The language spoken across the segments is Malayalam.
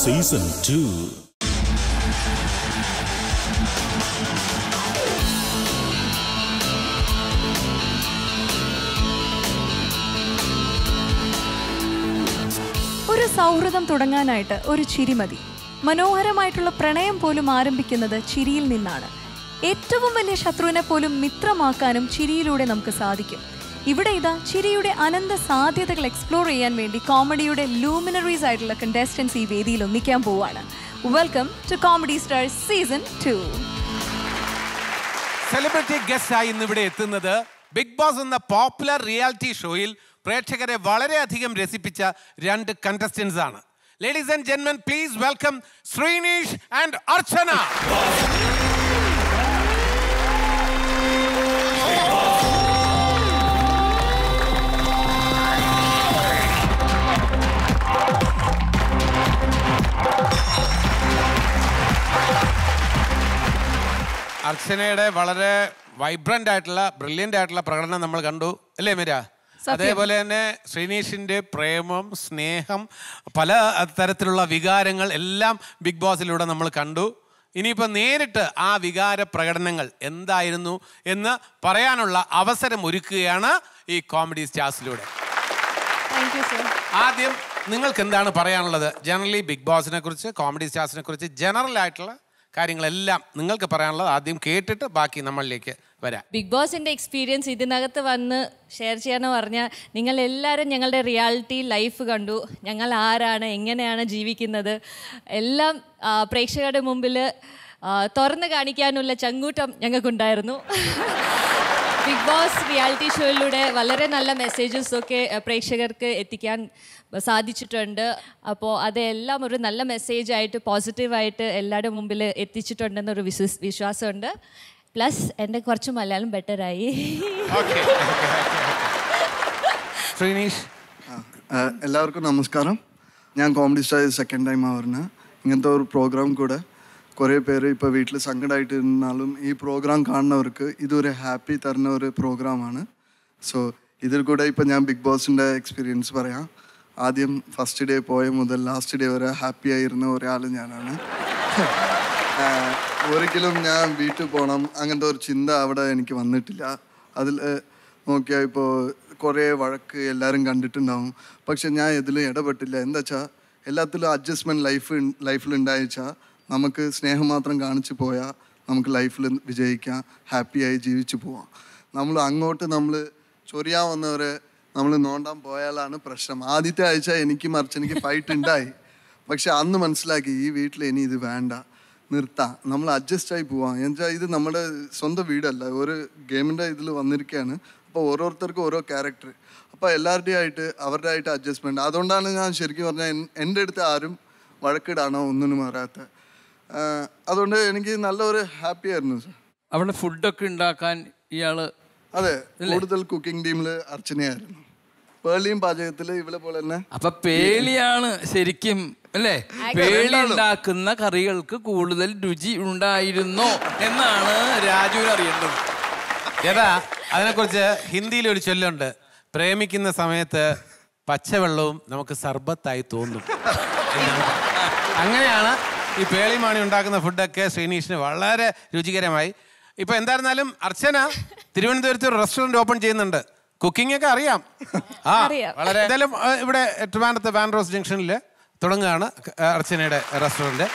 സീസൺ ടു ഒരു സൗഹൃദം തുടങ്ങാനായിട്ട് ഒരു ചിരി മതി മനോഹരമായിട്ടുള്ള പ്രണയം പോലും ആരംഭിക്കുന്നത് ചിരിയിൽ നിന്നാണ് ഏറ്റവും വലിയ ശത്രുവിനെ പോലും മിത്രമാക്കാനും ചിരിയിലൂടെ നമുക്ക് സാധിക്കും ഇവിടെ ഇതാ ചിരിയുടെ അനന്ത സാധ്യതകൾ എക്സ്പ്ലോർ ചെയ്യാൻ വേണ്ടി കോമഡിയുടെ ലൂമിനറീസ് ആയിട്ടുള്ള കണ്ടസ്റ്റൻസ് ഈ വേദിയിൽ ഒന്നിക്കാൻ പോവാണ് welcome to comedy stars season two celebrity guest ആയി ഇന്ന് ഇവിടെ എത്തുന്നത് ബിഗ് ബോസ് എന്ന പോപ്പുലർ റിയാലിറ്റി ഷോയിൽ പ്രേക്ഷകരെ വളരെയധികം രസിപ്പിച്ച രണ്ട് കണ്ടസ്റ്റൻസ് ആണ് ലേഡീസ് ആൻഡ് ജെന്മൻ please welcome Sreenish and Archana അർച്ചനയുടെ വളരെ വൈബ്രന്റ് ആയിട്ടുള്ള ബ്രില്യൻ്റ് ആയിട്ടുള്ള പ്രകടനം നമ്മൾ കണ്ടു അല്ലേ മീര അതേപോലെ തന്നെ ശ്രീനീഷിന്റെ പ്രേമം സ്നേഹം പല തരത്തിലുള്ള വികാരങ്ങൾ എല്ലാം ബിഗ് ബോസിലൂടെ നമ്മൾ കണ്ടു ഇനിയിപ്പോൾ നേരിട്ട് ആ വികാര പ്രകടനങ്ങൾ എന്തായിരുന്നു എന്ന് പറയാനുള്ള അവസരം ഒരുക്കുകയാണ് ഈ കോമഡി സ്റ്റാർസിലൂടെ താങ്ക് യു സർ ആദ്യം നിങ്ങൾക്ക് എന്താണ് പറയാനുള്ളത് ജനറലി ബിഗ് ബോസിനെ കുറിച്ച് കോമഡി സ്റ്റാർസിനെ കുറിച്ച് ജനറൽ ആയിട്ടുള്ള കാര്യങ്ങളെല്ലാം നിങ്ങൾക്ക് പറയാനുള്ളത് ആദ്യം കേട്ടിട്ട് ബാക്കി നമ്മളിലേക്ക് വരാം ബിഗ് ബോസിന്റെ എക്സ്പീരിയൻസ് ഇതിനകത്ത് വന്ന് ഷെയർ ചെയ്യാന്ന് പറഞ്ഞാൽ നിങ്ങൾ എല്ലാവരും ഞങ്ങളുടെ റിയാലിറ്റി ലൈഫ് കണ്ടു ഞങ്ങൾ ആരാണ് എങ്ങനെയാണ് ജീവിക്കുന്നത് എല്ലാം ആ, പ്രേക്ഷകരുടെ മുമ്പിൽ ആ, തുറന്ന് കാണിക്കാനുള്ള ചങ്കൂറ്റം ഞങ്ങൾക്കുണ്ടായിരുന്നു ബിഗ് ബോസ് റിയാലിറ്റി ഷോയിലൂടെ വളരെ നല്ല മെസ്സേജസ് ഒക്കെ ആ, പ്രേക്ഷകർക്ക് എത്തിക്കാൻ സാധിച്ചിട്ടുണ്ട് അപ്പോൾ അതെല്ലാം ഒരു നല്ല മെസ്സേജ് ആയിട്ട് പോസിറ്റീവായിട്ട് എല്ലാവരുടെ മുമ്പിൽ എത്തിച്ചിട്ടുണ്ടെന്നൊരു വിശ്വസ് വിശ്വാസമുണ്ട് പ്ലസ് എൻ്റെ കുറച്ച് മലയാളം ബെറ്ററായി ഓക്കെ ശ്രീനീഷ് ആ, എല്ലാവർക്കും നമസ്കാരം ഞാൻ കോമഡി സ്റ്റാർ സെക്കൻഡ് ടൈം വരുന്നത് ഇങ്ങനത്തെ ഒരു പ്രോഗ്രാം കൂടെ കുറേ പേര് ഇപ്പോൾ വീട്ടിൽ സങ്കടമായിട്ട് ഇരുന്നാലും ഈ പ്രോഗ്രാം കാണുന്നവർക്ക് ഇതൊരു ഹാപ്പി തരുന്ന ഒരു പ്രോഗ്രാമാണ് സോ ഇതിൽ കൂടെ ഇപ്പോൾ ഞാൻ ബിഗ് ബോസിൻ്റെ എക്സ്പീരിയൻസ് പറയാം ആദ്യം ഫസ്റ്റ് ഡേ പോയ മുതൽ ലാസ്റ്റ് ഡേ വരെ ഹാപ്പി ആയിരുന്ന ഒരാൾ ഞാനാണ് ആ, ഒരിക്കലും ഞാൻ വീട്ടിൽ പോകണം അങ്ങനത്തെ ഒരു ചിന്ത അവിടെ എനിക്ക് വന്നിട്ടില്ല അതിൽ നോക്കിയാൽ ഇപ്പോൾ കുറേ വഴക്ക് എല്ലാവരും കണ്ടിട്ടുണ്ടാവും പക്ഷെ ഞാൻ ഇതിൽ ഇടപെട്ടില്ല എന്താ വെച്ചാൽ എല്ലാത്തിലും അഡ്ജസ്റ്റ്മെൻറ്റ് ലൈഫ് ലൈഫിൽ ഉണ്ടായിച്ചാൽ നമുക്ക് സ്നേഹം മാത്രം കാണിച്ചു പോയാൽ നമുക്ക് ലൈഫിൽ വിജയിക്കാം ഹാപ്പിയായി ജീവിച്ചു പോവാം നമ്മൾ അങ്ങോട്ട് നമ്മൾ ചൊറിയാൻ വന്നവരെ നമ്മൾ നോണ്ടാൻ പോയാലാണ് പ്രശ്നം ആദ്യത്തെ ആഴ്ച എനിക്ക് മറിച്ച് എനിക്ക് ഫൈറ്റ് ഉണ്ടായി പക്ഷെ അന്ന് മനസ്സിലാക്കി ഈ വീട്ടിൽ ഇനി ഇത് വേണ്ട നിർത്താം നമ്മൾ അഡ്ജസ്റ്റ് ആയി പോവാം എന്നുവെച്ചാൽ ഇത് നമ്മുടെ സ്വന്തം വീടല്ല ഒരു ഗെയിമിൻ്റെ ഇതിൽ വന്നിരിക്കുകയാണ് അപ്പോൾ ഓരോരുത്തർക്കും ഓരോ ക്യാരക്ടർ അപ്പോൾ എല്ലാവരുടെയും ആയിട്ട് അവരുടെ ആയിട്ട് അഡ്ജസ്റ്റ്മെൻറ്റ് അതുകൊണ്ടാണ് ഞാൻ ശരിക്കും പറഞ്ഞാൽ എൻ- എൻ്റെ അടുത്ത് ആരും വഴക്കിടാനോ ഒന്നിനും വരാത്ത അതുകൊണ്ട് എനിക്ക് നല്ലൊരു ഹാപ്പി ആയിരുന്നു സാർ അവിടെ ഫുഡൊക്കെ ഉണ്ടാക്കാൻ ഇയാള് അതെ കൂടുതൽ കുക്കിംഗ് ടീമിൽ അർച്ചനയായിരുന്നു പേളിയും പാചകത്തിൽ ഇവളെ പോലെ തന്നെ അപ്പൊ പേളിയാണ് ശരിക്കും അല്ലേ പേളി ഉണ്ടാക്കുന്ന കറികൾക്ക് കൂടുതൽ രുചി ഉണ്ടായിരുന്നോ എന്നാണ് രാജുവിന് അറിയേണ്ടത് ഏതാ അതിനെക്കുറിച്ച് ഹിന്ദിയിൽ ഒരു ചൊല്ലുണ്ട് പ്രേമിക്കുന്ന സമയത്ത് പച്ചവെള്ളവും നമുക്ക് സർബത്തായി തോന്നും എന്നാണ്. അങ്ങനെയാണ് ഈ പേളിമാണി ഉണ്ടാക്കുന്ന ഫുഡൊക്കെ ശ്രീനീഷിന് വളരെ രുചികരമായി ഇപ്പൊ എന്തായിരുന്നാലും അർച്ചന തിരുവനന്തപുരത്ത് ഒരു റെസ്റ്റോറന്റ് ഓപ്പൺ ചെയ്യുന്നുണ്ട് കുക്കിംഗ് ഒക്കെ അറിയാം ആ അറിയാം. വളരെ എന്തായാലും ആ, ഇവിടെ ട്രിവാൻഡ്രത്ത് വാൻഡ്രോസ് ജംഗ്ഷനിൽ തുടങ്ങുകയാണ് ആ, അർച്ചനയുടെ റെസ്റ്റോറന്റ്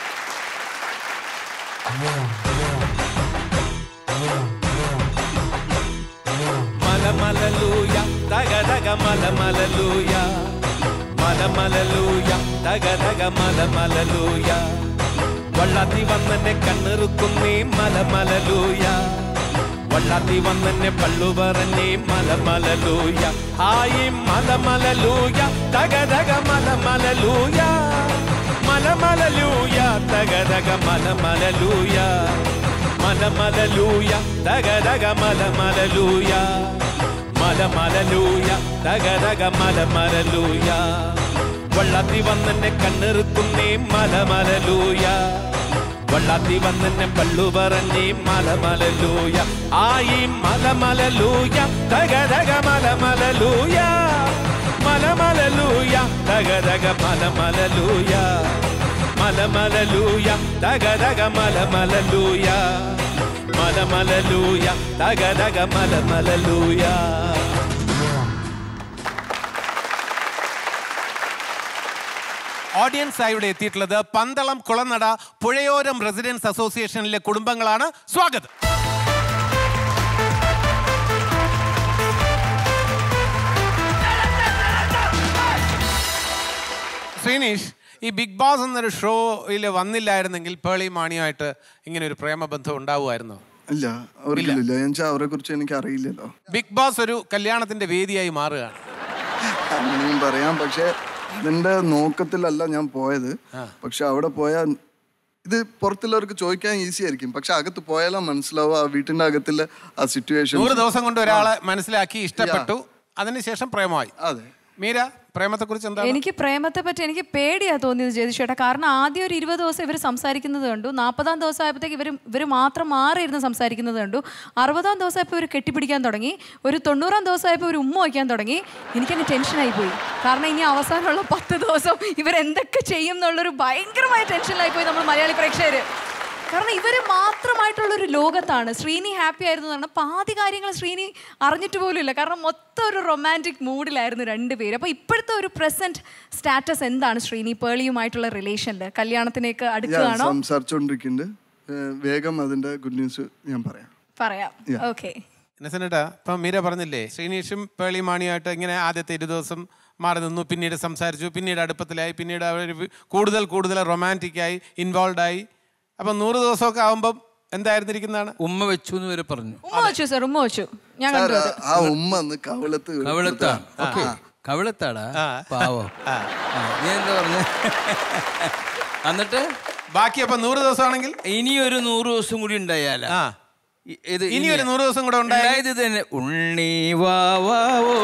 మలమలలుయ తగదగ మలమలలుయ മലമലലൂയ തകതക മലമലലൂയ വള്ളത്തി വന്നെന്നെ കണ്ണിറുക്കുന്നേ മലമലലൂയ വള്ളത്തി വന്നെന്നെ പള്ളു പറഞ്ഞേ മലമലലൂയ ഹായി മലമലലൂയ തകതക മലമലലൂയ മലമലലൂയ തകതക മലമലലൂയ മലമലലൂയ തകതക മലമലലൂയ മലമലലൂയ തകതക മലമലലൂയ വള്ളത്തി വന്നെന്നെ കണ്ണിറുക്കുന്നേ മലമലലൂയ വള്ളത്തി വന്നെന്നെ പള്ളു പറഞ്ഞേ മലമലലൂയ ആയി മലമലലൂയ തകതക മലമലലൂയ മലമലലൂയ തകതക മലമലലൂയ മലമലലൂയ തകതക മലമലലൂയ മലമലലൂയ തകതക മലമലലൂയ ഓഡിയൻസ് ആയി ഇവിടെ എത്തിയിട്ടുള്ളത് പന്തളം കുളനട പുഴയോരം റെസിഡൻസ് അസോസിയേഷനിലെ കുടുംബങ്ങളാണ് സ്വാഗതം ശ്രീനീഷ് ഈ ബിഗ് ബോസ് എന്നൊരു ഷോയിൽ വന്നില്ലായിരുന്നെങ്കിൽ പേളി മാണിയുമായിട്ട് ഇങ്ങനെ ഒരു പ്രേമബന്ധം ഉണ്ടാവുമായിരുന്നോ ഇല്ല ഒരിക്കലില്ല എന്നുവെച്ചാൽ അവരെ കുറിച്ച് എനിക്ക് അറിയില്ലല്ലോ ബിഗ് ബോസ് ഒരു കല്യാണത്തിന്റെ വേദിയായി മാറുകയാണ് അങ്ങനെയും പറയാം പക്ഷെ ഇതിന്റെ നോക്കത്തിലല്ല ഞാൻ പോയത് പക്ഷെ അവിടെ പോയാൽ ഇത് പുറത്തുള്ളവർക്ക് ചോദിക്കാൻ ഈസി ആയിരിക്കും പക്ഷെ അകത്ത് പോയാലും മനസ്സിലാവും ആ വീട്ടിന്റെ അകത്തിലെ ആ സിറ്റുവേഷൻ നൂറ് ദിവസം കൊണ്ട് ഒരാളെ മനസ്സിലാക്കി ഇഷ്ടപ്പെട്ടു അതിനുശേഷം പ്രേമമായി അതെ മീര പ്രേമത്തെ കുറിച്ച് എന്താ എനിക്ക് പ്രേമത്തെ പറ്റി എനിക്ക് പേടിയാ തോന്നിയത് ജയതിഷേട്ടാ കാരണം ആദ്യം ഒരു ഇരുപത് ദിവസം ഇവർ സംസാരിക്കുന്നത് കണ്ടു നാൽപ്പതാം ദിവസം ആയപ്പോഴത്തേക്ക് ഇവർ ഇവർ മാത്രം മാറിയിരുന്ന് സംസാരിക്കുന്നത് കണ്ടു അറുപതാം ദിവസം ആയപ്പോൾ ഇവർ കെട്ടിപ്പിടിക്കാൻ തുടങ്ങി ഒരു തൊണ്ണൂറാം ദിവസം ആയപ്പോൾ ഒരു ഉമ്മ വയ്ക്കാൻ തുടങ്ങി എനിക്കങ്ങ് ടെൻഷനായി പോയി കാരണം ഇനി അവസാനമുള്ള പത്ത് ദിവസം ഇവരെന്തൊക്കെ ചെയ്യും എന്നുള്ളൊരു ഭയങ്കരമായ ടെൻഷനിലായി പോയി നമ്മൾ മലയാളി പ്രേക്ഷകർ കാരണം ഇവര് മാത്രമായിട്ടുള്ള ഒരു ലോകത്താണ് ശ്രീനി ഹാപ്പി ആയിരുന്നു എന്ന് പറഞ്ഞാൽ പാതി കാര്യങ്ങൾ ശ്രീനി അറിഞ്ഞിട്ട് പോലും ഇല്ല കാരണം മൊത്തം ഒരു റൊമാൻറ്റിക് മൂഡിലായിരുന്നു രണ്ടുപേരും അപ്പോൾ ഇപ്പോഴത്തെ ഒരു പ്രസന്റ് സ്റ്റാറ്റസ് എന്താണ് ശ്രീനി പേളിയുമായിട്ടുള്ള റിലേഷനിൽ കല്യാണത്തിലേക്ക് അടുക്കുകയാണോ സംസാരിച്ചോണ്ടിരിക്കുന്നുണ്ട് ഏഹ് വേഗം അതിന്റെ ഗുഡ് ന്യൂസ് ഞാൻ പറയാം പറയാം ഓക്കെ ഇന്നസെന്റേട്ടാ ഇപ്പം മീര പറഞ്ഞില്ലേ ശ്രീനീഷും പേളി മാണിയായിട്ട് ഇങ്ങനെ ആദ്യത്തെ ഇരു ദിവസം മാറി നിന്നു പിന്നീട് സംസാരിച്ചു പിന്നീട് അടുപ്പത്തിലായി പിന്നീട് അവർ കൂടുതൽ കൂടുതൽ റൊമാൻറ്റിക്കായി ഇൻവോൾവ് ആയി അപ്പം നൂറ് ദിവസമൊക്കെ ആകുമ്പം എന്തായിരുന്നിരിക്കുന്നതാണ് ഉമ്മ വെച്ചു എന്ന് വരെ പറഞ്ഞു ഉമ്മ വെച്ചു സാർ ഉമ്മ വെച്ചു ഞാൻ സാർ, കണ്ടു അത് ആ ഉമ്മ ഒന്ന് കവളത്ത് കവിളത്താ ഓക്കെ കവിളത്താടാ പാവം ആ, നീ എന്താ പറഞ്ഞ എന്നിട്ട് ബാക്കി അപ്പം നൂറ് ദിവസമാണെങ്കിൽ ഇനി ഒരു നൂറ് ദിവസം കൂടി ഉണ്ടായാല ആ ഇത് ഇനി ഒരു നൂറ് ദിവസം കൂടെ ഉണ്ടായി ഉണ്ടായത് തന്നെ ഉണ്ണി വാവാവോ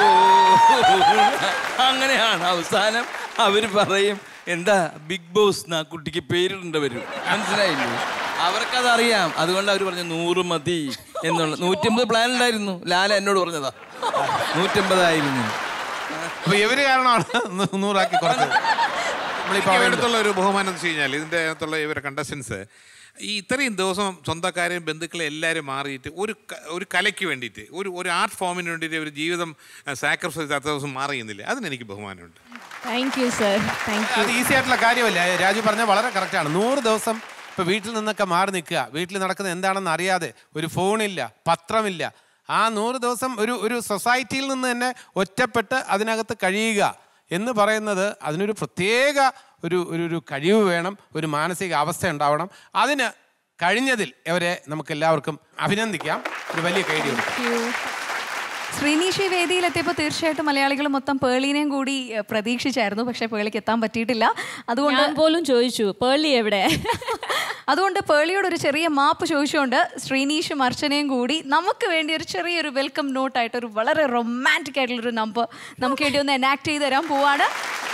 അങ്ങനെയാണ് അവസാനം അവര് പറയും എന്താ ബിഗ് ബോസ് എന്നാ കുട്ടിക്ക് പേരിടേണ്ട വരും മനസ്സിലായില്ലേ അവർക്കതറിയാം അതുകൊണ്ട് അവർ പറഞ്ഞു നൂറ് മതി എന്നുള്ള നൂറ്റമ്പത് പ്ലാൻ ഉണ്ടായിരുന്നു ലാല എന്നോട് പറഞ്ഞതാ നൂറ്റമ്പതായിരുന്നു അപ്പൊ ഇവര് കാരണമാണ് നൂ- നൂറാക്കി കുറച്ചത് നമ്മളിപ്പോ എനിക്ക് പറയുന്നത്. അടുത്തുള്ള ഒരു ബഹുമാനം എന്ന് വെച്ച് കഴിഞ്ഞാൽ ഇതിൻ്റെ അകത്തുള്ള ഇവരെ കണ്ടസ്റ്റൻസ് ഈ ഇത്രയും ദിവസം സ്വന്തക്കാരെയും ബന്ധുക്കളെ എല്ലാവരും മാറിയിട്ട് ഒരു ക- ഒരു കലയ്ക്ക് വേണ്ടിയിട്ട് ഒരു ഒരു ആർട്ട് ഫോമിന് വേണ്ടിയിട്ട് ഒരു ജീവിതം സാക്രിഫൈസ് അത്ര ദിവസം മാറിയുന്നില്ല അതിന് എനിക്ക് ബഹുമാനമുണ്ട് thank you sir thank you അത് ഈസി ആയിട്ടുള്ള കാര്യമല്ല രാജു പറഞ്ഞ വളരെ കറക്റ്റാണ് നൂറ് ദിവസം ഇപ്പൊ വീട്ടിൽ നിന്നൊക്കെ മാറി നിൽക്കുക വീട്ടിൽ നടക്കുന്നത് എന്താണെന്ന് അറിയാതെ ഒരു ഫോണില്ല പത്രമില്ല ആ നൂറ് ദിവസം ഒരു ഒരു സൊസൈറ്റിയിൽ നിന്ന് തന്നെ ഒറ്റപ്പെട്ട് അതിനകത്ത് കഴിയുക എന്ന് പറയുന്നത് അതിനൊരു പ്രത്യേക ഒരു ഒരു ഒരു കഴിവ് വേണം ഒരു മാനസിക അവസ്ഥ ഉണ്ടാവണം അതിന് കഴിഞ്ഞതിൽ അവരെ നമുക്ക് എല്ലാവർക്കും അഭിനന്ദിക്കാം ഒരു വലിയ കൈഡി കൊടുക്കാം ശ്രീനീഷ് ഈ വേദിയിലെത്തിയപ്പോൾ തീർച്ചയായിട്ടും മലയാളികൾ മൊത്തം പേളിനെയും കൂടി ഏഹ്, പ്രതീക്ഷിച്ചായിരുന്നു പക്ഷേ പേളിക്ക് എത്താൻ പറ്റിയിട്ടില്ല അതുകൊണ്ട് ഞാൻ പോലും ചോദിച്ചു പേളി എവിടെ അതുകൊണ്ട് പേളിയോട് ഒരു ചെറിയ മാപ്പ് ചോദിച്ചുകൊണ്ട് ശ്രീനീഷും അർച്ചനയും കൂടി നമുക്ക് വേണ്ടി ഒരു ചെറിയൊരു വെൽക്കം നോട്ടായിട്ട് ഒരു വളരെ റൊമാൻറ്റിക് ആയിട്ടുള്ളൊരു നമ്പർ നമുക്ക് വേണ്ടി ഒന്ന് എനാക്ട് ചെയ്ത് തരാൻ പോവാണ്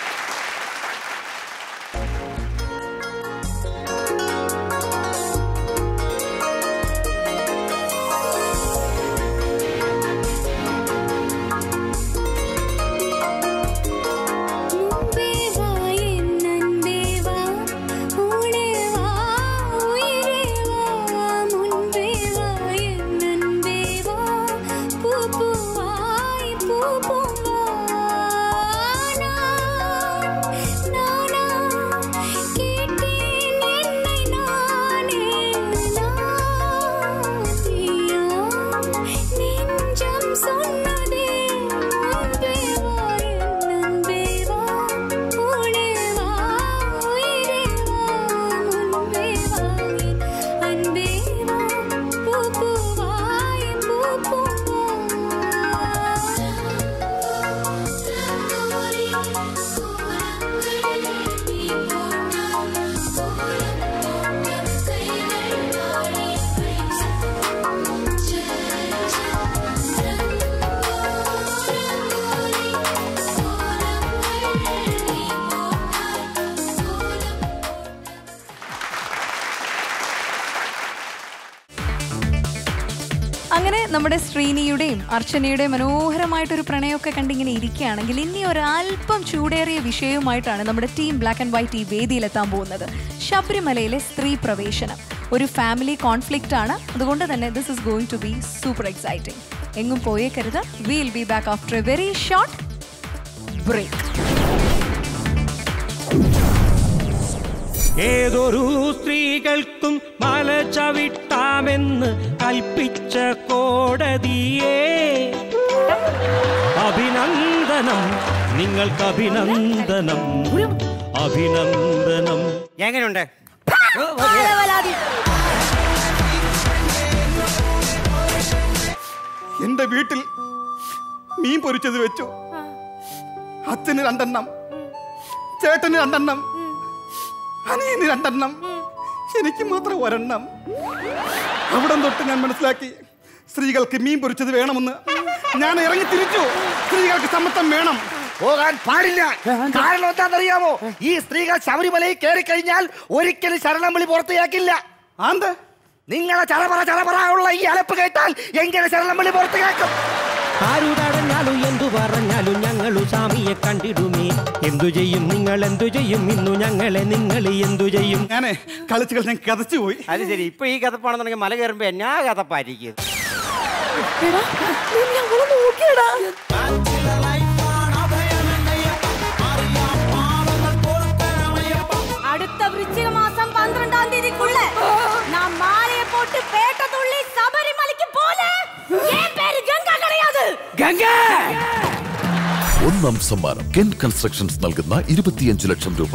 മുമ്പേ വാ എന്നൻപേ വാ ഊണേ വാ ഉയിരേ വാ മുൻപേ വാ എന്നൻപേ വാ പൂപ്പൂവായി പൂപ്പൂവാ അങ്ങനെ നമ്മുടെ ശ്രീനിയുടെയും അർച്ചനയുടെയും മനോഹരമായിട്ടൊരു പ്രണയമൊക്കെ കണ്ടിങ്ങനെ ഇരിക്കുകയാണെങ്കിൽ ഇനി ഒരല്പം ചൂടേറിയ വിഷയവുമായിട്ടാണ് നമ്മുടെ ടീം ബ്ലാക്ക് ആൻഡ് വൈറ്റ് ഈ വേദിയിലെത്താൻ പോകുന്നത് ശബരിമലയിലെ സ്ത്രീ പ്രവേശനം ഒരു ഫാമിലി കോൺഫ്ലിക്റ്റ് ആണ് അതുകൊണ്ട് തന്നെ this is going to be super exciting എങ്ങും പോയേക്കരുത് will be back after a very short break ഏതൊരു സ്ത്രീകൾക്കും മല ചവിട്ടാമെന്ന് കൽപ്പിച്ച കോടതിയെ അഭിനന്ദനം നിങ്ങൾക്ക് അഭിനന്ദനം അഭിനന്ദനം എങ്ങനെയുണ്ട് എന്റെ വീട്ടിൽ മീൻ പൊരിച്ചത് വെച്ചു അച്ഛന് രണ്ടെണ്ണം ചേട്ടന് രണ്ടെണ്ണം അനിയന് രണ്ടെണ്ണം എനിക്ക് മാത്രം ഒരെണ്ണം അവിടെ തൊട്ട് ഞാൻ മനസ്സിലാക്കി സ്ത്രീകൾക്ക് മീൻ പൊരിച്ചത് വേണമെന്ന് ഞാൻ ഇറങ്ങി തിരിച്ചു സ്ത്രീകൾക്ക് സമ്മതം വേണം പോകാൻ പാടില്ല കാരണം എന്താണെന്നറിയാമോ ഈ സ്ത്രീകൾ ശബരിമലയിൽ കയറി കഴിഞ്ഞാൽ ഒരിക്കലും ശരണം വിളി പുറത്തേക്കില്ല ആന്ത് നിങ്ങളെ ചളപറ ചളപറ ഉള്ള ഈ അലപ്പ് കേട്ടാൽ എങ്ങനെ ശരണം വിളി പുറത്ത് കേൾക്കും ആരു തടഞ്ഞാലും എന്തു പറഞ്ഞാലും ഞങ്ങളു സ്വാമിയെ കണ്ടിടുമേ എന്തു ചെയ്യും നിങ്ങൾ എന്തു ചെയ്യും ഇന്നു ഞങ്ങളെ നിങ്ങൾ എന്തു ചെയ്യും ഞാനേ കളിച്ച് കളിച്ച് ഞാൻ കതച്ചു പോയി അത് ശരി ഇപ്പൊ ഈ കഥപ്പാണെന്നുണ്ടെങ്കിൽ മല കയറുമ്പോ എന്നാ കഥപ്പായിരിക്കും அடுத்த விருச்சிக மாசம் பன்னிரெண்டாம் தேதிக்குள்ள நான் மாலையை போட்டு பேட்ட துள்ளி சபரிமலைக்கு போல என் பேரு கங்கா கிடையாது ഗംഗാ ഒന്നാം സമ്മാനം കെൻ കൺസ്ട്രക്ഷൻസ് നൽകുന്ന ഇരുപത്തിയഞ്ച് ലക്ഷം രൂപ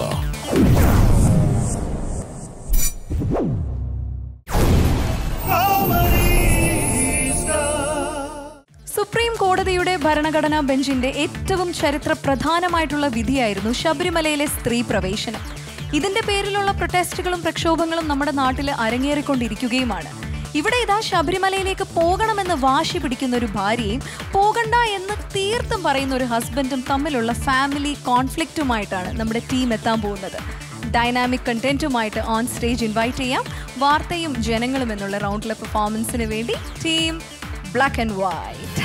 സുപ്രീം കോടതിയുടെ ഭരണഘടനാ ബെഞ്ചിന്റെ ഏറ്റവും ചരിത്ര പ്രധാനമായിട്ടുള്ള വിധിയായിരുന്നു ശബരിമലയിലെ സ്ത്രീ പ്രവേശനം ഇതിന്റെ പേരിലുള്ള പ്രൊട്ടസ്റ്റുകളും പ്രക്ഷോഭങ്ങളും നമ്മുടെ നാട്ടിൽ അരങ്ങേറിക്കൊണ്ടിരിക്കുകയുമാണ് ഇവിടെ ഇതാ ശബരിമലയിലേക്ക് പോകണമെന്ന് വാശി പിടിക്കുന്ന ഒരു ഭാര്യയും പോകണ്ട എന്ന് തീർത്തും പറയുന്ന ഒരു ഹസ്ബൻഡും തമ്മിലുള്ള ഫാമിലി കോൺഫ്ലിക്റ്റുമായിട്ടാണ് നമ്മുടെ ടീം എത്താൻ പോകുന്നത് ഡൈനാമിക് കണ്ടന്റുമായിട്ട് ഓൺ സ്റ്റേജ് ഇൻവൈറ്റ് ചെയ്യാം വാർത്തയും ജനങ്ങളും എന്നുള്ള റൗണ്ടിലെ പെർഫോമൻസിന് വേണ്ടി ടീം ബ്ലാക്ക് ആൻഡ് വൈറ്റ്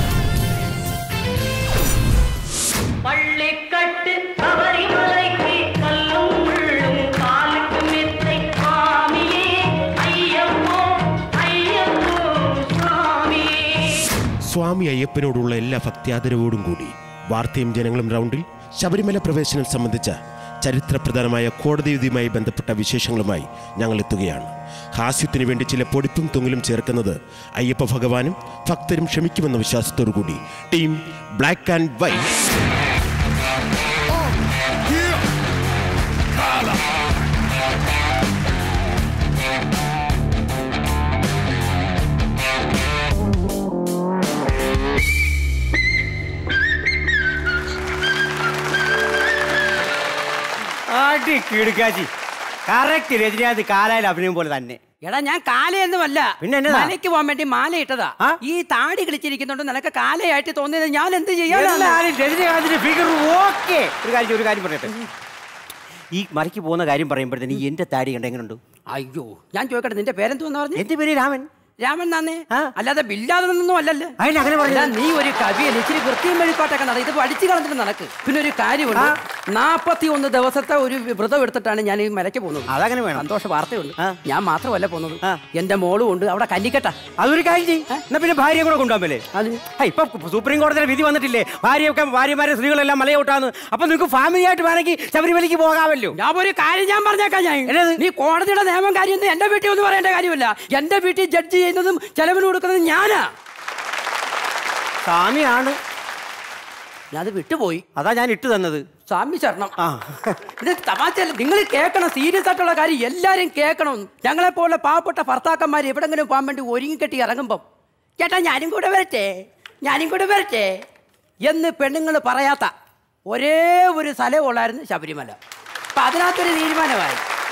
பள்ளிக்கட்டு சபரிமலைக்கு கல்லும் முள்ளும் காலுக்கு மெத்தை சுவாமியே ஐயப்போ ஐயப்போ சுவாமியே സ്വാമി അയ്യപ്പനോടുള്ള എല്ലാ ഭക്ത്യാദരവോടും കൂടി വാർത്തയും ജനങ്ങളും റൗണ്ടിൽ ശബരിമല പ്രവേശനം സംബന്ധിച്ച ചരിത്രപ്രധാനമായ കോടതി വിധിയുമായി ബന്ധപ്പെട്ട വിശേഷങ്ങളുമായി ഞങ്ങൾ എത്തുകയാണ് ഹാസ്യത്തിനു വേണ്ടി ചില പൊടിപ്പും തുങ്ങലും ചേർക്കുന്നത് അയ്യപ്പ ഭഗവാനും ഭക്തരും ക്ഷമിക്കുമെന്ന വിശ്വാസത്തോടു കൂടി ടീം ബ്ലാക്ക് ആൻഡ് വൈറ്റ് ആട്ടി കിടുക്കാച്ചി കറക്റ്റ് രജനികാന്ത് കാലായിൽ അഭിനയം പോലെ തന്നെ എടാ ഞാൻ കാലയൊന്നുമല്ല പിന്നെ എന്നതാ? മലയ്ക്ക് പോകാൻ വേണ്ടി മാല ഇട്ടതാ ഈ താടി കളിച്ചിരിക്കുന്നുണ്ട് നിനക്ക് കാലയായിട്ട് തോന്നിയത് ഞാൻ എന്ത് ചെയ്യാനാണ് എല്ലാരും രജനികാന്തിന്റെ ഫിഗർ ഓക്കെ ഒരു കാര്യം ഒരു കാര്യം പറയട്ടെ ഈ മലയ്ക്ക് പോകുന്ന കാര്യം പറയുമ്പോഴത്തേന് ഈ എന്റെ താടി കണ്ട എങ്ങനെയുണ്ട് അയ്യോ ഞാൻ ചോദിക്കട്ടെ നിന്റെ പേരെന്തോന്ന് പറഞ്ഞു എന്റെ പേര് രാമൻ രാമൻ നാന്നേ അല്ലാതെ ബില്ലാതെ നിന്നൊന്നും അല്ലല്ലോ അതിന് അങ്ങനെ പറഞ്ഞത്? എടാ, നീ ഒരു കവിയല്ല ഇച്ചിരി വൃത്തിയും വെളിപ്പാട്ടൊക്കെ നട ഇത് പഠിച്ചു കളഞ്ഞിട്ട് നടക്ക് പിന്നെ ഒരു കാര്യമുണ്ട് നാപ്പത്തി ഒന്ന് ദിവസത്തെ ഒരു വ്രതം എടുത്തിട്ടാണ് ഞാൻ ഈ മലയ്ക്ക് പോകുന്നത് അതങ്ങനെ വേണം സന്തോഷ വാർത്തയുണ്ട് ഞാൻ മാത്രമല്ല പോകുന്നത് എന്റെ മോളും ഉണ്ട് അവിടെ കല്ലിക്കട്ട അതൊരു കാര്യം ചെയ്യും എന്നാ പിന്നെ ഭാര്യയെ കൂടെ കൊണ്ടുപോകാമല്ലേ ഇപ്പൊ സുപ്രീം കോടതിയുടെ വിധി വന്നിട്ടില്ലേ ഭാര്യയൊക്കെ ഭാര്യമാരെ സ്ത്രീകളെല്ലാം മലയോട്ടാന്ന് അപ്പൊ നിങ്ങൾക്ക് ഫാമിലി ആയിട്ട് വേണമെങ്കിൽ ശബരിമലയ്ക്ക് പോകാമല്ലോ ഞാൻ ഒരു കാര്യം ഞാൻ പറഞ്ഞേക്കാം ഞാൻ നീ കോടതിയുടെ നിയമം കാര്യം ഒന്നും എന്റെ വീട്ടിൽ ഒന്നും പറയേണ്ട കാര്യമില്ല എന്റെ വീട്ടിൽ ജഡ്ജ് ചെയ്യുന്നതും ചെലവിന് കൊടുക്കുന്നതും ഞാനാ സ്വാമിയാണ് ഞാൻ അത് വിട്ടുപോയി അതാ ഞാൻ ഇട്ട് തന്നത് സ്വാമി ശരണം ഇത് തമാശയല്ല നിങ്ങൾ കേൾക്കണം സീരിയസ് ആയിട്ടുള്ള കാര്യം എല്ലാരും കേൾക്കണം ഞങ്ങളെ പോലെ പാവപ്പെട്ട ഭർത്താക്കന്മാർ എവിടെങ്കിലും പോകാൻ വേണ്ടി ഒരുങ്ങിക്കെട്ടി ഇറങ്ങുമ്പം ചേട്ടാ ഞാനും കൂടെ വരട്ടെ ഞാനും കൂടെ വരട്ടെ എന്ന് പെണ്ണുങ്ങൾ പറയാത്ത ഒരേ ഒരു സ്ഥലമുള്ളായിരുന്നു ശബരിമല അപ്പൊ അതിനകത്തൊരു തീരുമാനമായി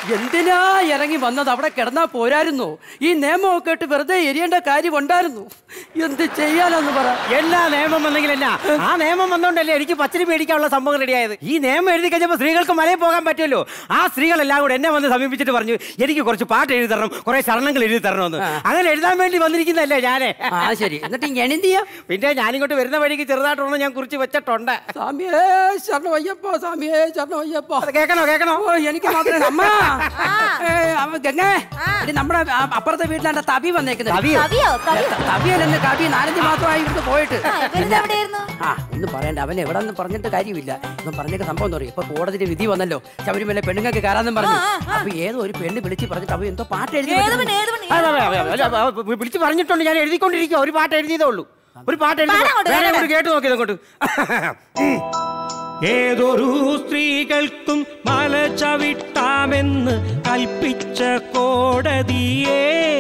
എന്തിനാ ഇറങ്ങി വന്നത് അവിടെ കിടന്നാ പോരായിരുന്നോ ഈ നിയമമൊക്കെ ഇട്ട് വെറുതെ എരിയേണ്ട കാര്യം ഉണ്ടായിരുന്നു എന്ത് ചെയ്യാനെന്ന് പറ എല്ലാ നിയമം വന്നെങ്കിൽ എന്നാ ആ നിയമം വന്നോണ്ടല്ലേ എനിക്ക് പച്ചരി മേടിക്കാനുള്ള സംഭവം റെഡിയായത് ഈ നിയമം എഴുതി കഴിഞ്ഞപ്പോൾ സ്ത്രീകൾക്ക് മലയിൽ പോകാൻ പറ്റുമല്ലോ ആ സ്ത്രീകളെല്ലാം കൂടെ എന്നെ വന്ന് സമീപിച്ചിട്ട് പറഞ്ഞു എനിക്ക് കുറച്ച് പാട്ട് എഴുതി തരണം കുറെ ശരണങ്ങൾ എഴുതി തരണമെന്ന് അങ്ങനെ എഴുതാൻ വേണ്ടി വന്നിരിക്കുന്നതല്ലേ ഞാനേ ആ ശരി എന്നിട്ട് ഞാൻ എന്ത് ചെയ്യാം പിന്നെ ഞാനിങ്ങോട്ട് വരുന്ന വഴിക്ക് ചെറുതായിട്ടൊന്നും ഞാൻ കുറിച്ച് വെച്ചിട്ടുണ്ട് സ്വാമിയേ ശരണമയ്യപ്പോ സ്വാമിയേ ശരണമയ്യപ്പോ അത് കേൾക്കണോ കേൾക്കണോ ഓ എനിക്ക് മാത്രമേ അമ്മ ഏ, അമ്മ ഗംഗേ ഇത് നമ്മുടെ ആ, അപ്പുറത്തെ വീട്ടിലാണ്ട് തവി വന്നേക്കുന്നത് തവിയോ? തവിയോ? തവി? തവിയല്ലെന്ന് കവി നാലഞ്ച് മാസമായി ഇവിടുന്ന് പോയിട്ട് ഇവരിത് എവിടെയായിരുന്നു ആ ഒന്നും പറയണ്ട അവൻ എവിടെ നിന്ന് പറഞ്ഞിട്ട് കാര്യമില്ല ഇവൻ പറഞ്ഞിട്ട് സംഭവം എന്ന് പറയും ഇപ്പൊ കോടതിയുടെ വിധി വന്നല്ലോ ശബരിമല പെണ്ണുങ്ങൾക്ക് കയറാന്നും പറഞ്ഞു അപ്പൊ ഏതോ ഒരു പെണ്ണ് വിളിച്ച് പറഞ്ഞിട്ട് അവൻ എന്തോ പാട്ട് എഴുതി ഏത് വെച്ചിട്ടുണ്ട്. പെണ്ണ്, ഏത് പെണ്ണ്? അതെ, അതെ, അതെ, അതെ, അതെ, വിളിച്ച് പറഞ്ഞിട്ടുണ്ട് ഞാൻ എഴുതിക്കൊണ്ടിരിക്കുക ഒരു പാട്ട് എഴുതിയതേ ഉള്ളൂ ഒരു പാട്ട് എഴുതി പാടാ അങ്ങോട്ട്, വേറെ വേറെ. അങ്ങോട്ട് കേട്ട് നോക്കിയത് അങ്ങോട്ട് ഏതൊരു സ്ത്രീകൾക്കും മല ചവിട്ടാമെന്ന് കൽപ്പിച്ച കോടതിയെ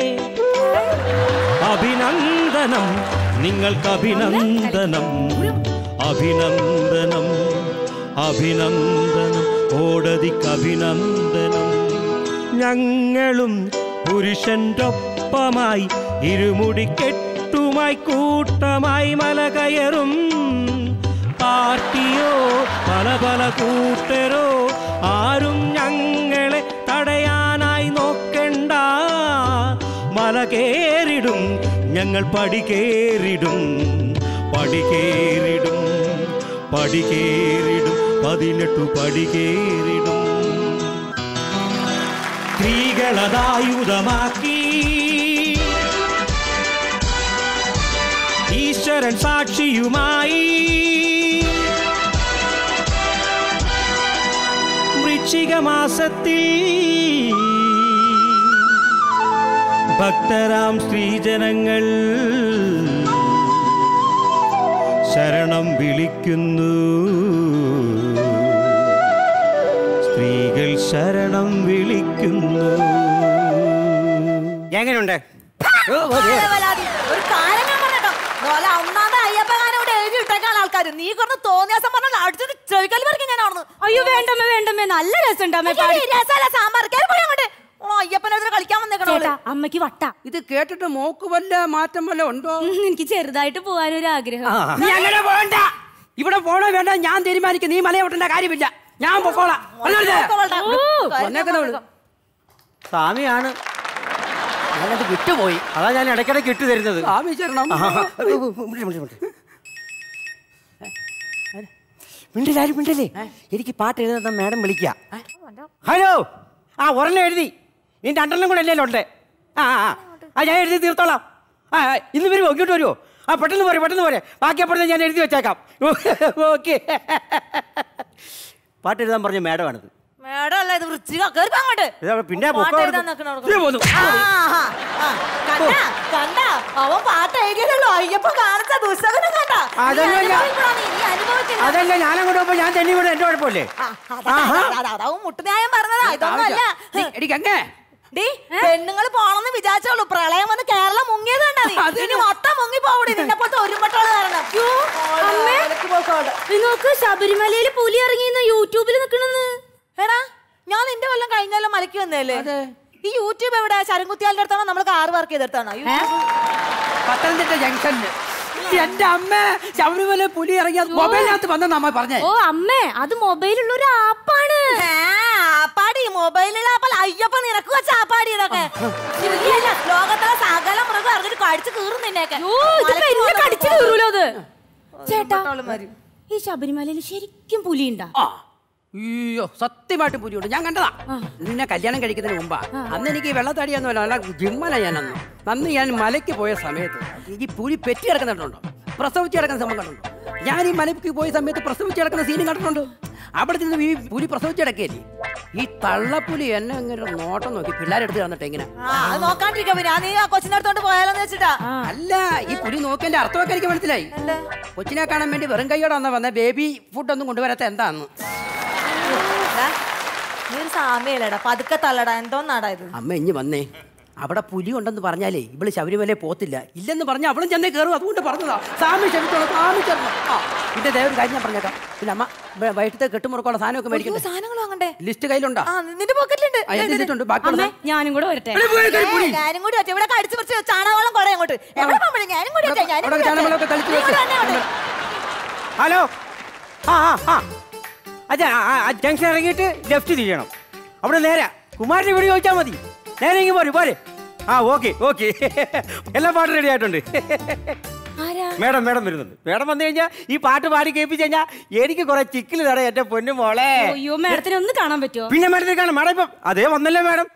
അഭിനന്ദനം നിങ്ങൾക്ക് അഭിനന്ദനം അഭിനന്ദനം അഭിനന്ദനം കോടതിക്ക് അഭിനന്ദനം ഞങ്ങളും പുരുഷന്റെ ഒപ്പമായി ഇരുമുടിക്കെട്ടുമായി കൂട്ടമായി മല കയറും പാർട്ടിയോ പല പല കൂട്ടരോ ആരും ഞങ്ങളെ തടയാനായി നോക്കണ്ട മല കേറിടും ഞങ്ങൾ പടി കേറിടും പടി കേറിടും പടി കേറിടും പതിനെട്ടു പടി കേറിടും സ്ത്രീകളതായുധമാക്കി ഈശ്വരൻ സാക്ഷിയുമായി വൃശ്ചിക മാസത്തിൽ ഭക്തരാം സ്ത്രീജനങ്ങൾ ശരണം വിളിക്കുന്നു സ്ത്രീകൾ ശരണം വിളിക്കുന്നു എങ്ങനെയുണ്ട് വേലാതി, ഒരു കാര്യം ഞാൻ പറഞ്ഞോ പോലെ ഒന്നാമത് അയ്യപ്പകാരൻ ഇവിടെ എഴുതി ഇട്ടേക്കാണ് ആൾക്കാർ നീ കുറച്ച് തോന്നിയാസം പറഞ്ഞാൽ അടിച്ചത് ചെവിക്കല് പറിക്കും ഞാൻ അവിടുന്ന് അയ്യോ വേണ്ടമ്മേ വേണ്ടമ്മേ നല്ല രസമുണ്ടമ്മേ എനിക്ക് ഈ രസമല്ല സാമ്പാർ കയറി പോയി അങ്ങോട്ട് ഓ അയ്യപ്പനെതിരെ കളിക്കാൻ വന്നേക്കണോ ചേട്ടാ അമ്മയ്ക്ക് വട്ട ഇത് കേട്ടിട്ട് മോക്ക് വല്ല മാറ്റം വല്ല ഉണ്ടോ എനിക്ക് ചെറുതായിട്ട് പോകാനൊരു ആഗ്രഹം നീ അങ്ങനെ പോകണ്ട ഇവിടെ പോണോ വേണ്ട ഞാൻ തീരുമാനിക്കും നീ മലയോട്ടേണ്ട കാര്യമില്ല ഞാൻ പൊക്കോളാം പറഞ്ഞോളൂ. ഓ, വന്നേക്കുന്നവള്. സ്വാമിയാണ് ഞാനത് വിട്ടുപോയി അതാ ഞാൻ ഇടയ്ക്കിടയ്ക്ക് ഇട്ട് തരുന്നത് സ്വാമി ശരണം മിണ്ടില്ലാരും മിണ്ടല്ലേ എനിക്ക് പാട്ട് എഴുതുന്ന മാഡം വിളിക്കുക ഹലോ ആ ഒരെണ്ണം എഴുതി നിന്റെ രണ്ടെണ്ണം കൂടെ അല്ലേ ഉണ്ട് ആ ആ, ആ ആ ഞാൻ എഴുതി തീർത്തോളാം ആ ആ, ഇന്ന് വരുമോ ഇങ്ങോട്ട് വരുമോ ആ പെട്ടെന്ന് പോരെ പെട്ടെന്ന് പോരെ ബാക്കി അപ്പുറത്ത് ഞാൻ എഴുതി വെച്ചേക്കാം ഓക്കെ പാട്ട് എഴുതാൻ പറഞ്ഞ മാഡമാണിത് മേഡം അല്ല ഇത് വൃശ്ചിക കയറി പോ അങ്ങോട്ട് ഇതാ പിന്നെ പാട്ട് പൊക്കോ എഴുതാൻ നിക്കണ അവിടെ. ഇതിലെ പോന്നു. ആ, ആ, ആ. കണ്ട കണ്ട അവൻ പാട്ട് എഴുതിയതല്ലോ അയ്യപ്പ കാണിച്ച ദുസ്സഹനം കണ്ട അതല്ല ഞാൻ- നീ അനുഭവിക്കില്ല അതല്ല ഞാൻ അങ്ങോട്ട് പോകുമ്പോൾ ഞാൻ തന്നെ ഇവിടെ എൻ്റെ കുഴപ്പമില്ലേ ആഹാ. അതാവും മുട്ടുന്യായം പറഞ്ഞതാ ഇതൊന്നും അല്ല എടിക്കങ്ങേ ഡീ പെണ്ണുങ്ങൾ പോണെന്ന് വിചാരിച്ചോളൂ പ്രളയം വന്ന് കേരളം മുങ്ങിയത് കണ്ടാ നീ ഇനി മൊത്തം മുങ്ങി പോകൂടി നിന്നെ പോലത്തെ ഒരുമട്ടോള് കാരണം അമ്മേ നിങ്ങൾക്ക് ശബരിമലയിൽ പുലി ഇറങ്ങിന്ന് യൂട്യൂബിൽ നിക്കണെന്ന് എടാ ഞാൻ നിന്റെ കൊല്ലം കഴിഞ്ഞാലും മലക്ക് വന്നല്ലേ ഈ യൂട്യൂബ് എവിടെ ശരംകുത്തിയാലിന്റെ അടുത്താണോ നമ്മൾ കാർ വർക്ക് ചെയ്തെടുത്താണോ പത്തനംതിട്ട ജംഗ്ഷനില് എന്റെ അമ്മ ശബരിമല പുലി ഇറങ്ങിയത് മൊബൈലിനകത്ത് വന്നെന്ന് അമ്മ പറഞ്ഞേ ഓ അമ്മേ അത് മൊബൈലുള്ള ഒരു ആപ്പാണ് ആപ്പാടി മൊബൈലിൽ ആപ്പാൽ അയ്യപ്പ നിനക്ക് വെച്ച ആപ്പാടി ഇതൊക്കെ ശരിയല്ല ലോകത്തിലെ സകല മൃഗം ഇറങ്ങിട്ട് കടിച്ചു കീറും നിന്നെയൊക്കെ ഇതിപ്പോ എന്നെ കടിച്ചു കീറൂലോ അത് ചേട്ടാ ഈ ശബരിമലയിൽ ശരിക്കും പുലിയുണ്ടാ അയ്യോ സത്യമായിട്ട് പുലിയുണ്ട് ഞാൻ കണ്ടതാ നിന്നെ കല്യാണം കഴിക്കുന്നതിന് മുമ്പാ അന്ന് എനിക്ക് ഈ വെള്ളത്തടിയൊന്നുമല്ല നല്ല ജിമ്മല ഞാൻ അന്ന് അന്ന് ഞാൻ മലയ്ക്ക് പോയ സമയത്ത് ഈ പുലി പെറ്റി കിടക്കുന്നുണ്ടോ പ്രസവിച്ച് കിടക്കുന്ന സംഭവം കണ്ടുണ്ടോ ഞാൻ ഈ മലയ്ക്ക് പോയ സമയത്ത് പ്രസവിച്ച് കിടക്കുന്ന സീനും കണ്ടിട്ടുണ്ട് അവിടെ നിന്ന് ഈ പുലി പ്രസവിച്ച് കിടക്കുകയല്ലേ ഈ തള്ളപ്പുലി എന്നെ ഇങ്ങനെ ഒരു നോട്ടം നോക്കി പിള്ളേരെടുത്ത് തന്നിട്ട് ഇങ്ങനെ ആ അത് നോക്കാണ്ടിരിക്കാ പിന്നെ ഞാൻ നീ ആ കൊച്ചിന്റെ അടുത്തോണ്ട് പോയാലോന്ന് വെച്ചിട്ടാ അല്ല ഈ പുലി നോക്കിയതിന്റെ അർത്ഥമൊക്കെ എനിക്ക് മനസ്സിലായി കൊച്ചിനെ കാണാൻ വേണ്ടി വെറും കൈയോടെ വന്ന വന്ന ബേബി ഫുഡ് ഒന്നും കൊണ്ടുവരാത്ത എന്താന്ന് ദാ, നീ ഒരു സാമ്യല്ലേടാ പതുക്കെ തള്ളടാ എന്തോന്നാടാ ഇത് അമ്മ ഇഞ്ഞ് വന്നേ അവിടെ പുലി ഉണ്ടെന്ന് പറഞ്ഞാലേ ഇവള് ശബരിമല പോത്തില്ല ഇല്ലെന്ന് പറഞ്ഞാൽ അവളും ചെന്നേ കയറും അതുകൊണ്ട് പറഞ്ഞതാ സ്വാമി ക്ഷമിച്ചോളൂ സ്വാമി ചെന്നു ആ പിന്നെ ദേ ഒരു കാര്യം ഞാൻ പറഞ്ഞേക്കാം പിന്നെ അമ്മ വൈ- വൈകിട്ടത്തെ കെട്ടുമുറക്കുള്ള സാധനമൊക്കെ മേടിക്കണ്ടേ സാധനങ്ങൾ വാങ്ങണ്ടേ ലിസ്റ്റ് കയ്യിലുണ്ടോ ആ നിന്റെ പോക്കറ്റിലുണ്ട് ആ, എന്റെ ഇതിട്ടുണ്ട്. ബാക്കിയുള്ള അമ്മേ, ഞാനും കൂടെ വരട്ടെ എടി, പോയി, കയറി പോടി. ഏ, ഞാനും കൂടി വരട്ടെ ഇവിടെ കടിച്ചു പറിച്ച് ചാണകവളം കുറെ അങ്ങോട്ട് എവിടെ പോകുമ്പോഴും ഞാനും കൂടി വരട്ടെ ഞാനും അവിടെ കൂടി വരട്ടെ. ചാണകവളമൊക്കെ കളിച്ച് നീ കൂടെ വെച്ച്. വന്നേ അങ്ങോട്ട്. ഹലോ ആ ആ ആ അച്ഛാ ആ, ആ ജംഗ്ഷൻ ഇറങ്ങിയിട്ട് ലെഫ്റ്റ് തിരിയണം അവിടെ നേരെ കുമാരൻ്റെ വീട് ചോദിച്ചാൽ മതി നേരെ ഇങ്ങ് പോരെ പോരെ ആ ഓക്കെ ഓക്കെ എല്ലാ പാട്ടും റെഡി ആയിട്ടുണ്ട് ആരാ മേഡം മേഡം വരുന്നുണ്ട് മേഡം വന്നു കഴിഞ്ഞാൽ ഈ പാട്ട് പാടി കേൾപ്പിച്ച് കഴിഞ്ഞാൽ എനിക്ക് കുറെ ചിക്കിൽ തട എന്റെ പൊന്നു മോളെ അയ്യോ മാഡത്തിന് ഒന്ന് കാണാൻ പറ്റുമോ പിന്നെ മേഡത്തിന് കാണാം മേഡം ഇപ്പം അതേ വന്നല്ലേ മേഡം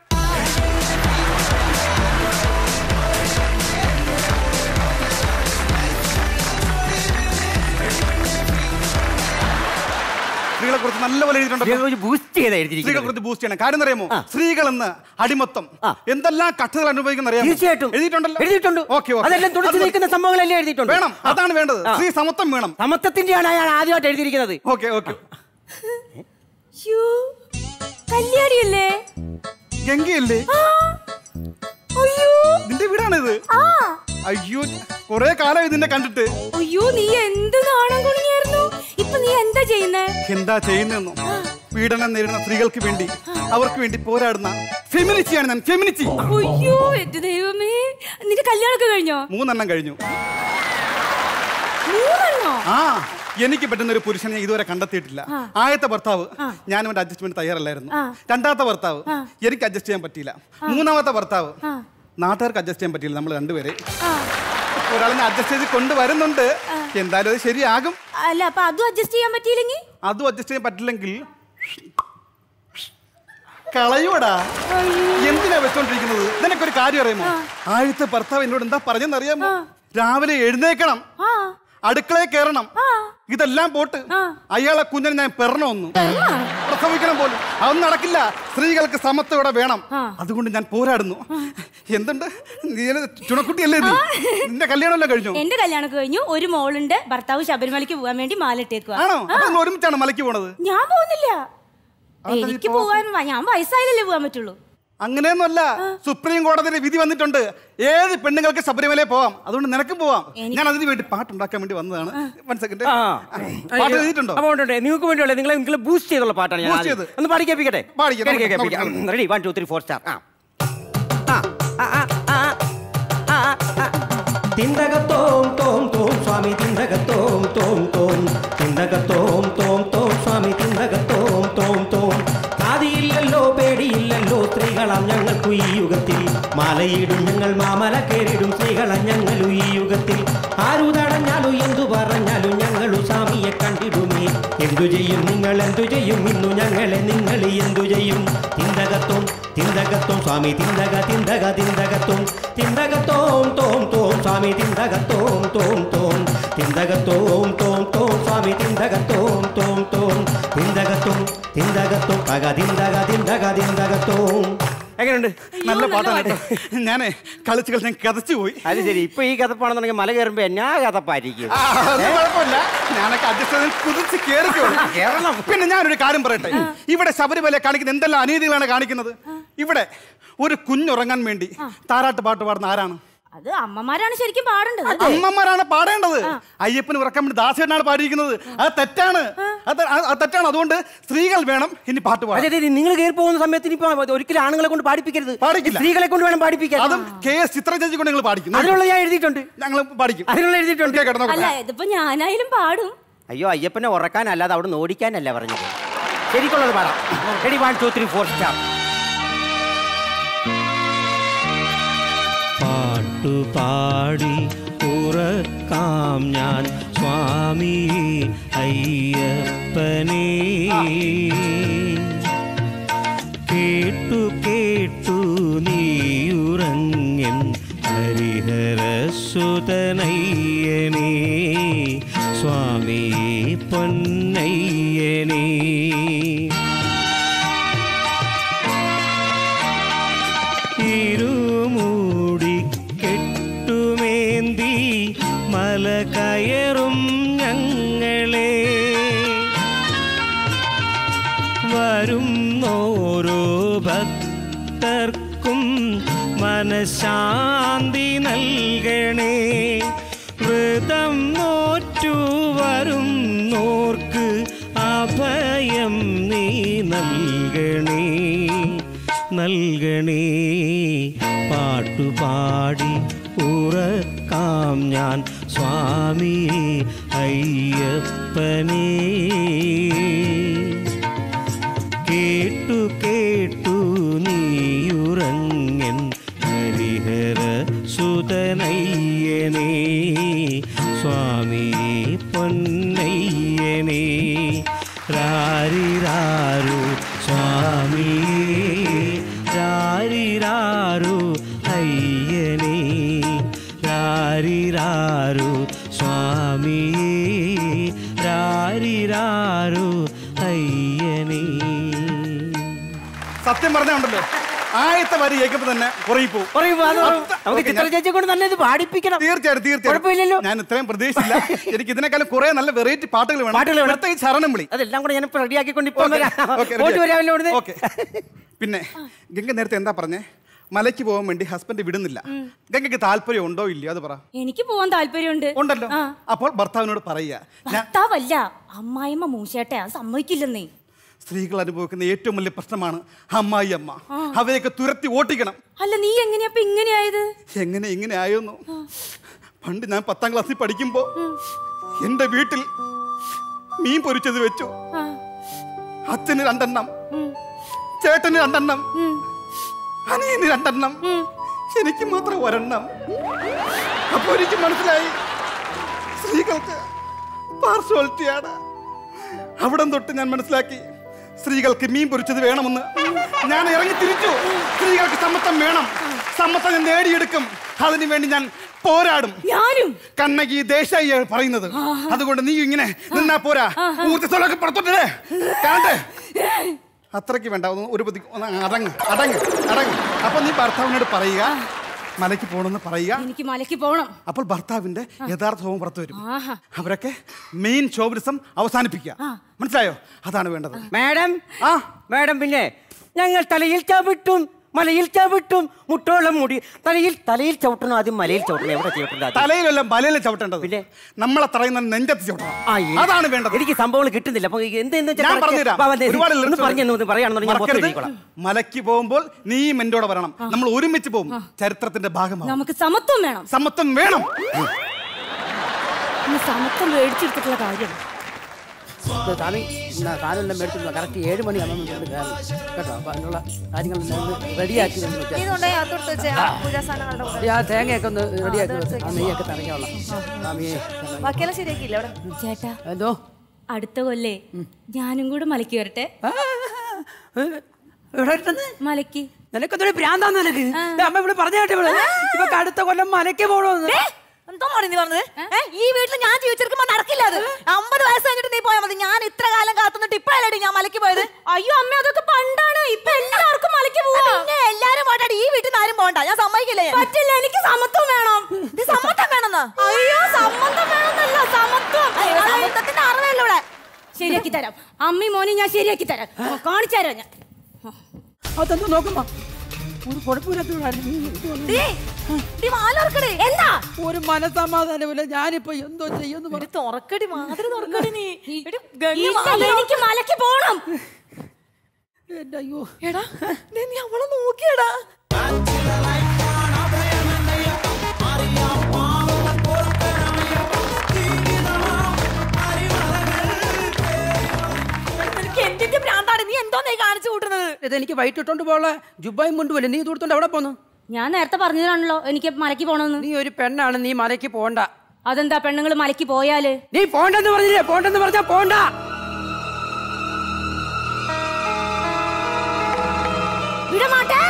സ്ത്രീകളെ കുറിച്ച് നല്ലപോലെ എഴുതിയിട്ടുണ്ട് ബൂസ്റ്റ് ചെയ്ത് സ്ത്രീകളെ കുറിച്ച് ബൂസ്റ്റ് ചെയ്യണം കാര്യം അറിയാമോ സ്ത്രീകൾ എന്ന് അടിമത്തം എന്തെല്ലാം കട്ടുകൾ അനുഭവിക്കുന്ന അറിയാമോ തീർച്ചയായിട്ടും എഴുതിയിട്ടുണ്ടല്ലോ എഴുതിയിട്ടുണ്ട് ഓക്കെ ഓക്കെ അതെല്ലാം തുടിച്ചു നിൽക്കുന്ന സംഭവങ്ങളല്ലേ എഴുതിയിട്ടുണ്ട് വേണം അതാണ് വേണ്ടത് ആ. സ്ത്രീ സമത്വം വേണം സമത്വത്തിന്റെയാണ് അയാൾ ആദ്യമായിട്ട് എഴുതിയിരിക്കുന്നത് ഓക്കെ ഓക്കെ ശ്ശോ, കല്യാണിയല്ലേ ഗംഗയല്ലേ അയ്യോ നിന്റെ വീടാണിത് ആ അയ്യോ കൊറേ കാലം ഇതിനെ കണ്ടിട്ട് അയ്യോ നീ എന്ത് നാണം കുണിയായിരുന്നു ഇപ്പൊ നീ എന്താ ചെയ്യുന്നേ എന്താ ചെയ്യുന്നെന്നോ പീഡനം നേരിടുന്ന സ്ത്രീകൾക്ക് വേണ്ടി അവർക്ക് വേണ്ടി പോരാടുന്ന ഫെമിനിറ്റിയാണ് ഞാൻ ഫെമിനിറ്റി അയ്യോ എന്റെ ദൈവമേ നിന്റെ കല്യാണമൊക്കെ കഴിഞ്ഞോ മൂന്നെണ്ണം കഴിഞ്ഞു മൂന്നെണ്ണോ ആ എനിക്ക് പറ്റുന്ന ഒരു പുരുഷനെ ഞാൻ ഇതുവരെ കണ്ടെത്തിയിട്ടില്ല ആ. ആദ്യത്തെ ഭർത്താവ് ഞാൻ അവന്റെ അഡ്ജസ്റ്റ്മെന്റ് തയ്യാറല്ലായിരുന്നു ആ. രണ്ടാമത്തെ ഭർത്താവ് ആ. എനിക്ക് അഡ്ജസ്റ്റ് ചെയ്യാൻ പറ്റിയില്ല മൂന്നാമത്തെ ഭർത്താവ് ആ. നാട്ടുകാർക്ക് അഡ്ജസ്റ്റ് ചെയ്യാൻ പറ്റിയില്ല നമ്മൾ രണ്ടുപേരെ ഒരാളിനെ അഡ്ജസ്റ്റ് ചെയ്ത് കൊണ്ടുവരുന്നുണ്ട് എന്തായാലും അത് ശരിയാകും അല്ല അപ്പൊ അതും അഡ്ജസ്റ്റ് ചെയ്യാൻ പറ്റിയില്ലെങ്കിൽ അതും അഡ്ജസ്റ്റ് ചെയ്യാൻ പറ്റില്ലെങ്കിൽ കളയൂടാ എന്തിനാ വെച്ചോണ്ടിരിക്കുന്നത് നിനക്കൊരു കാര്യം അറിയാമോ ആദ്യത്തെ ഭർത്താവ് എന്നോട് എന്താ പറഞ്ഞെന്നറിയാമോ രാവിലെ എഴുന്നേക്കണം അടുക്കളയിൽ കയറണം ഇതെല്ലാം പോട്ട് അയാളെ കുഞ്ഞിനെ ഞാൻ പെറണമെന്നു പ്രസവിക്കണം പോലും അതൊന്നും നടക്കില്ല സ്ത്രീകൾക്ക് സമത്വം ഇവിടെ വേണം അതുകൊണ്ട് ഞാൻ പോരാടുന്നു എന്തുണ്ട് നീ ഒരു ചുണക്കുട്ടിയല്ലേ നീ നിന്റെ കല്യാണമല്ലോ കഴിഞ്ഞു എന്റെ കല്യാണമൊക്കെ കഴിഞ്ഞു ഒരു മോളുണ്ട് ഭർത്താവ് ശബരിമലയ്ക്ക് പോകാൻ വേണ്ടി മാലിട്ടേക്കുക ആണോ അപ്പൊ നിങ്ങൾ ഒരുമിച്ചാണ് മലയ്ക്ക് പോണത് ഞാൻ പോകുന്നില്ല അതെന്താ നീ എനിക്ക് പോകാത്തെ? പോകാൻ ഞാൻ വയസ്സായാലല്ലേ പോകാൻ പറ്റുള്ളൂ അങ്ങനെയൊന്നുമല്ല സുപ്രീം കോടതിയുടെ വിധി വന്നിട്ടുണ്ട് ഏത് പെണ്ണുങ്ങൾക്ക് ശബരിമലയിൽ പോവാം അതുകൊണ്ട് നിനക്കും പോവാം ഞാൻ അതിന് വേണ്ടി പാട്ടുണ്ടാക്കാൻ വേണ്ടി വന്നതാണ് വൺ സെക്കൻഡ് ആ. പാട്ട് എഴുതിയിട്ടുണ്ടോ അപ്പൊ ഉണ്ട്, ഉണ്ട്. നിങ്ങൾക്ക് വേണ്ടിയുള്ള നിങ്ങൾ നിങ്ങൾ ബൂസ്റ്റ് ചെയ്തുള്ള പാട്ടാണ് ഞാൻ Boost ആദ്യം. ചെയ്ത്. ഒന്ന് പാടി കേൾപ്പിക്കട്ടെ പാടിക്കാം, കേൾക്കാം, നമുക്ക് കേൾപ്പിക്കാം. Ready one two three four start ആ ആ, ആ, ആ, ആ, ആ, ആ, ആ. തിന്തകത്തോം തോം തോം സ്വാമി തിന്തകത്തോം തോം തോം തിന്തകത്തോം തോം തോം സ്വാമി തിന്തകത്തോം തോം തോം ആദിയില്ലല്ലോ പേടിയില്ലല്ലോ സ്ത്രീകളാം ഞങ്ങൾക്കു ഈ യുഗത്തിൽ മാലയിടും ഞങ്ങൾ മാമല കേറിടും സ്ത്രീകളാം ഞങ്ങളു ഈ യുഗത്തിൽ ആരു തടഞ്ഞാലും എന്തു പറഞ്ഞാലും ഞങ്ങളു സ്വാമിയെ കണ്ടിടുമേ എന്തു ചെയ്യും നിങ്ങൾ എന്തു ചെയ്യും ഇന്നു ഞങ്ങളെ നിങ്ങൾ എന്തു ചെയ്യും തിന്തകത്തോം തിന്തകത്തോം സ്വാമി തിന്തക തിന്തക തിന്തകത്തോം തിന്തകത്തോം തോം തോം സ്വാമി തിന്തകത്തോം തോം തോം തിന്തകത്തോം തോം തോം സ്വാമി തിന്തകത്തോം തോം തോം തിന്തകത്തോം തിന്തകത്തോം പക തിന്തക തിന്തക തിന്തകത്തോം എങ്ങനെയുണ്ട് നല്ല പാട്ടാണ് കേട്ടോ. ഞാനേ കളിച്ച് കളിച്ച് ഞാൻ കഥച്ചു പോയി അത് ശരി ഇപ്പൊ ഈ കഥപ്പാണെന്നുണ്ടെങ്കിൽ മല കയറുമ്പോ എന്നാ കഥപ്പായിരിക്കും ആ, അതൊന്നും കുഴപ്പമില്ല ഞാനൊക്കെ അഡ്ജസ്റ്റ് ചെയ്ത് കുതിച്ച് കേറിക്കോളും പിന്നെ ഞാനൊരു കാര്യം പറയട്ടെ ഇവിടെ ശബരിമല കാണിക്കുന്ന എന്തെല്ലാം അനീതികളാണ് കാണിക്കുന്നത് ഇവിടെ ഒരു കുഞ്ഞുറങ്ങാൻ വേണ്ടി താരാട്ട് പാട്ട് പാടുന്ന ആരാണ് അത് അമ്മമാരാണ് ശരിക്കും പാടേണ്ടത് അമ്മമാരാണ് പാടേണ്ടത് അയ്യപ്പന് ഉറക്കാൻ വേണ്ടി ദാസേനാണ് പാടിയിരിക്കുന്നത് അത് തെറ്റാണ് അത് അത് അത് തെറ്റാണ് അതുകൊണ്ട് സ്ത്രീകൾ വേണം ഇനി പാട്ട് അതെ പാടാൻ അതെ നിങ്ങൾ കയറി പോകുന്ന സമയത്ത് ഇനിയിപ്പോ ഒരിക്കലും ആണുങ്ങളെ കൊണ്ട് പാടിപ്പിക്കരുത് പാടിക്കില്ല. സ്ത്രീകളെ കൊണ്ട് വേണം പാടിപ്പിക്കാൻ അതും കെ എസ് ചിത്ര ചേച്ചി കൊണ്ട് നിങ്ങൾ പാടിക്കും അതിനുള്ള ഞാൻ എഴുതിയിട്ടുണ്ട് ഞങ്ങൾ പാടിക്കും അതിനുള്ള എഴുതിയിട്ടുണ്ട് അല്ല ഇതിപ്പോ ഞാനായാലും പാടും അയ്യോ അയ്യപ്പനെ ഉറക്കാനല്ലാതെ അവിടെ നിന്ന് ഓടിക്കാനല്ല പറഞ്ഞത് ശരിക്കുള്ളത് പാടാം ready one two three four start പാട്ടുപാടി ഉറക്കാം ഞാൻ സ്വാമി അയ്യപ്പനേ കേട്ടു കേട്ടു നീയുറങ്ങൻ ഹരിഹരസുതനയ്യനേ സ്വാമി പൊന്നയ്യനേ ഇരുമൂടി കെട്ടുമേന്തി മല കയറും ഞങ്ങളെ വരും ഓരോ ഭക്തർക്കും എല്ലാവർക്കും മനഃശാന്തി നൽകണേ വ്രതം നോറ്റു വരുന്നോർക്ക് അഭയം നീ നൽകണേ നൽകണേ പാട്ടുപാടി ഉറക്കാം ഞാൻ സ്വാമി അയ്യപ്പനേ കേട്ടു കേട്ടു നീയുറങ്ങൻ ഹരിഹര സുതനയ്യനേ സ്വാമി പൊന്നയ്യനേ രാരിരാരു സ്വാമി രാരിരാരു അയ്യനേ രാരിരാരു സ്വാമി രാരിരാരു അയ്യനേ സത്യം പറഞ്ഞുണ്ടല്ലോ ആയത്തെ വരി കേൾക്കുമ്പോ തന്നെ കുറയിപ്പോ കുറയിപ്പോ, അത് നമുക്ക് ചിത്ര ചേച്ചിയെ കൊണ്ട് തന്നെ ഇത് പാടിപ്പിക്കണം തീർച്ചയായിട്ടും തീർച്ചയായിട്ടും ഞാൻ ഇത്രയും പ്രതീക്ഷിച്ചില്ല എനിക്ക് ഇതിനേക്കാളും കുറെ നല്ല വെറൈറ്റി പാട്ടുകൾ വേണം പാട്ടുകൾ വേണം. പ്രത്യേകിച്ച് ശരണം വിളി അതെല്ലാം കൂടെ ഞാൻ ഇപ്പൊ റെഡിയാക്കിക്കൊണ്ട് ഇപ്പൊ ഓക്കേ, വരാം. ഓക്കേ, പോയിട്ട് ready. വരാമല്ലോ ഇവിടുന്ന്. ഓക്കേ. പിന്നെ ഗംഗ നേരത്തെ എന്താ പറഞ്ഞേ മലയ്ക്ക് പോകാൻ വേണ്ടി ഹസ്ബൻഡ് വിടുന്നില്ല ഗംഗയ്ക്ക് താല്പര്യം ഉണ്ടോ ഇല്ലയോ അത് പറ എനിക്ക് പോവാൻ താല്പര്യമുണ്ട് ഉണ്ടല്ലോ അപ്പോൾ ഭർത്താവിനോട് പറയുക ഞാൻ ഭർത്താവല്ല അമ്മായിമ്മ മൂശേട്ടെ അത് സമ്മതിക്കില്ലെന്നേ സ്ത്രീകൾ അനുഭവിക്കുന്ന ഏറ്റവും വലിയ പ്രശ്നമാണ് അമ്മായി അമ്മ അവരെയൊക്കെ തുരത്തി ഓട്ടിക്കണം അല്ല നീ എങ്ങനെയപ്പ ഇങ്ങനെയായത് എങ്ങനെ ഇങ്ങനെ ആയോന്നു പണ്ട് ഞാൻ പത്താം ക്ലാസ്സിൽ പഠിക്കുമ്പോ എന്റെ വീട്ടിൽ മീൻ പൊരിച്ചത് വെച്ചു അച്ഛന് രണ്ടെണ്ണം ചേട്ടന് രണ്ടെണ്ണം അനിയന് രണ്ടെണ്ണം എനിക്ക് മാത്രം ഒരെണ്ണം അപ്പൊ എനിക്ക് മനസ്സിലായി സ്ത്രീകൾക്ക് പാർശ്വാലിറ്റിയാണ് അവിടം തൊട്ട് ഞാൻ മനസ്സിലാക്കി സ്ത്രീകൾക്ക് മീൻ പൊരിച്ചത് വേണമെന്ന് ഞാൻ ഇറങ്ങി തിരിച്ചു സ്ത്രീകൾക്ക് സമ്മതം വേണം സമ്മതം ഞാൻ നേടിയെടുക്കും അതിനു വേണ്ടി ഞാൻ പോരാടും ഞാനും കണ്ണകി ദേശായി പറയുന്നത് അതുകൊണ്ട് നീ ഇങ്ങനെ നിന്നാ പോരാ ഊർജ്ജസ്വലൊക്കെ പുറത്തോട്ടേ കാണട്ടെ അത്രയ്ക്ക് വേണ്ട ഒന്ന് ഒരു പതി ഒന്ന് അടങ്ങ് അടങ്ങ് അടങ്ങ് അപ്പൊ നീ ഭർത്താവിനോട് പറയുക മലയ്ക്ക് പോണെന്ന് പറയുക എനിക്ക് മലയ്ക്ക് പോണം അപ്പോൾ ഭർത്താവിന്റെ യഥാർത്ഥ ഹോം പുറത്തു വരും ആഹാ അവരൊക്കെ മെയിൻ ഷോബിസം അവസാനിപ്പിക്കുക മനസ്സിലായോ അതാണ് വേണ്ടത് മാഡം ആ മാഡം പിന്നെ ഞങ്ങൾ തലയിൽ ചവിട്ടും മലയിൽ ചവിട്ടും മുട്ടോളം മുടി തലയിൽ തലയിൽ ചവിട്ടണം ആദ്യം മലയിൽ ചവിട്ടണം എവിടെ ചവിട്ടണ്ട ആദ്യം? തലയിലല്ല മലയിൽ ചവിട്ടേണ്ടത് പിന്നെ നമ്മളെ തറയുന്ന നെഞ്ചത്ത് ചവിട്ടണം ആ, ഈ- അതാണ് വേണ്ടത് എനിക്ക് സംഭവങ്ങൾ കിട്ടുന്നില്ല അപ്പൊ എന്ത് എന്ന് വെച്ചാൽ ഞാൻ correct- പറഞ്ഞുതരാം വാ, വന്നേ. ഒരുപാട് ഒന്ന് lyrics പറഞ്ഞു ഉണ്ട്. പറയാണെന്നുണ്ടെങ്കിൽ ഞാൻ മൊത്തം മറക്കരുത്. എഴുതിക്കോളാം. മലയ്ക്ക് പോകുമ്പോൾ നീയും എന്നോട് വരണം നമ്മൾ ഒരുമിച്ച് പോകും ചരിത്രത്തിന്റെ ഭാഗമാവും നമുക്ക് സമത്വം വേണം സമ്മതം വേണം ഇന്ന് സമത്വം മേടിച്ചെടുത്തിട്ടുള്ള കാര്യം ഇത് സ്വാമി എന്നാ സാധനം മേടിച്ചിട്ട് കറക്റ്റ് ഏഴ് മണിയാകുമ്പോൾ ഇവിടെ കയറണം കേട്ടോ അപ്പൊ അതിനുള്ള കാര്യങ്ങളെല്ലാം ഒന്ന് റെഡിയാക്കി ഒന്ന് വെച്ചേ. ഈ ആ തേങ്ങയൊക്കെ ഒന്ന് റെഡിയാക്കി വെച്ച് ആ നെയ്യൊക്കെ തറയ്ക്കാനുള്ള സ്വാമിയെ ബാക്കിയെല്ലാം ശരിയാക്കിയില്ല അവിടെ ചേട്ടാ എന്തോ അടുത്ത കൊല്ലേ ഞാനും കൂടെ മലയ്ക്ക് വരട്ടെ ഇവിടെ ഇരുന്നത് മലയ്ക്ക് നിനക്കൊന്നൊരു ഭ്രാന്താന്ന് നിനക്ക് ദേ അമ്മ ഇവിടെ പറഞ്ഞ കേട്ടോ ഇവിടെ ഇവക്ക് അടുത്ത കൊല്ലം മലയ്ക്ക് പോകണമെന്ന് എന്തോ നീ പറഞ്ഞത് ഏ? ഈ വീട്ടിൽ ഞാൻ ജീവിച്ചിരിക്കുമ്പോ നടക്കില്ല അത് അമ്പത് വയസ്സ് കഴിഞ്ഞിട്ട് നീ പോയാൽ മതി ഞാൻ ഇത്ര കാലം കാത്തുനിന്നിട്ട് ഇപ്പഴല്ലേ ഞാൻ മലയ്ക്ക് പോയത് അയ്യോ അമ്മ അതൊക്കെ പണ്ടാണ് ഇപ്പൊ എല്ലാവർക്കും മലയ്ക്ക് പോവാ പിന്നെ എല്ലാരും പോട്ടെ ഈ വീട്ടിൽ നിന്ന് ആരും പോകണ്ട ഞാൻ സമ്മതിക്കില്ല ഞാൻ. പറ്റില്ല എനിക്ക് സമത്വം വേണം ഇത് സമ്മതം വേണമെന്ന് അയ്യോ സമ്മതം വേണമെന്നല്ല സമത്വം അയ്യോ, സമ്മതത്തിന്റെ അറിവല്ലോ ഇവിടെ ശരിയാക്കി തരാം അമ്മി മോനെ ഞാൻ ശരിയാക്കി തരാം കാണിച്ചു തരാം ഞാൻ അതെന്തോ നോക്കുമ്പോ ഒരു കുഴപ്പമില്ലാത്ത എന്താ ഒരു മനസമാധാനമില്ല ഞാനിപ്പോ എന്തോ ചെയ്യുന്നു പറഞ്ഞു തുറക്കടി മാതിരി തുറക്കടി നീ എടി, ഇല്ല, ഗംഗ എനിക്ക് മലയ്ക്ക് പോണം എന്റെ അയ്യോ എടാ ദേ നീ അവളെ നോക്കിയടാ നിനക്ക് എന്തിന്റെ ഭ്രാന്താണ് നീ എന്തോ നീ കാണിച്ചു കൂട്ടുന്നത് ഇതെനിക്ക് വൈകിട്ടിട്ടോണ്ട് പോളെ ജുബായും മുണ്ടുമല്ലേ നീ ദൂരത്തോണ്ട് എവിടെ പോന്നു ഞാൻ നേരത്തെ പറഞ്ഞതാണല്ലോ എനിക്ക് മലയ്ക്ക് പോണെന്ന് നീ ഒരു പെണ്ണാണ് നീ മലയ്ക്ക് പോണ്ട അതെന്താ പെണ്ണുങ്ങൾ മലയ്ക്ക് പോയാല് നീ പോണ്ടെന്ന് പറഞ്ഞില്ലേ പോണ്ടെന്ന് പറഞ്ഞാ പോണ്ട വിടമാട്ടെ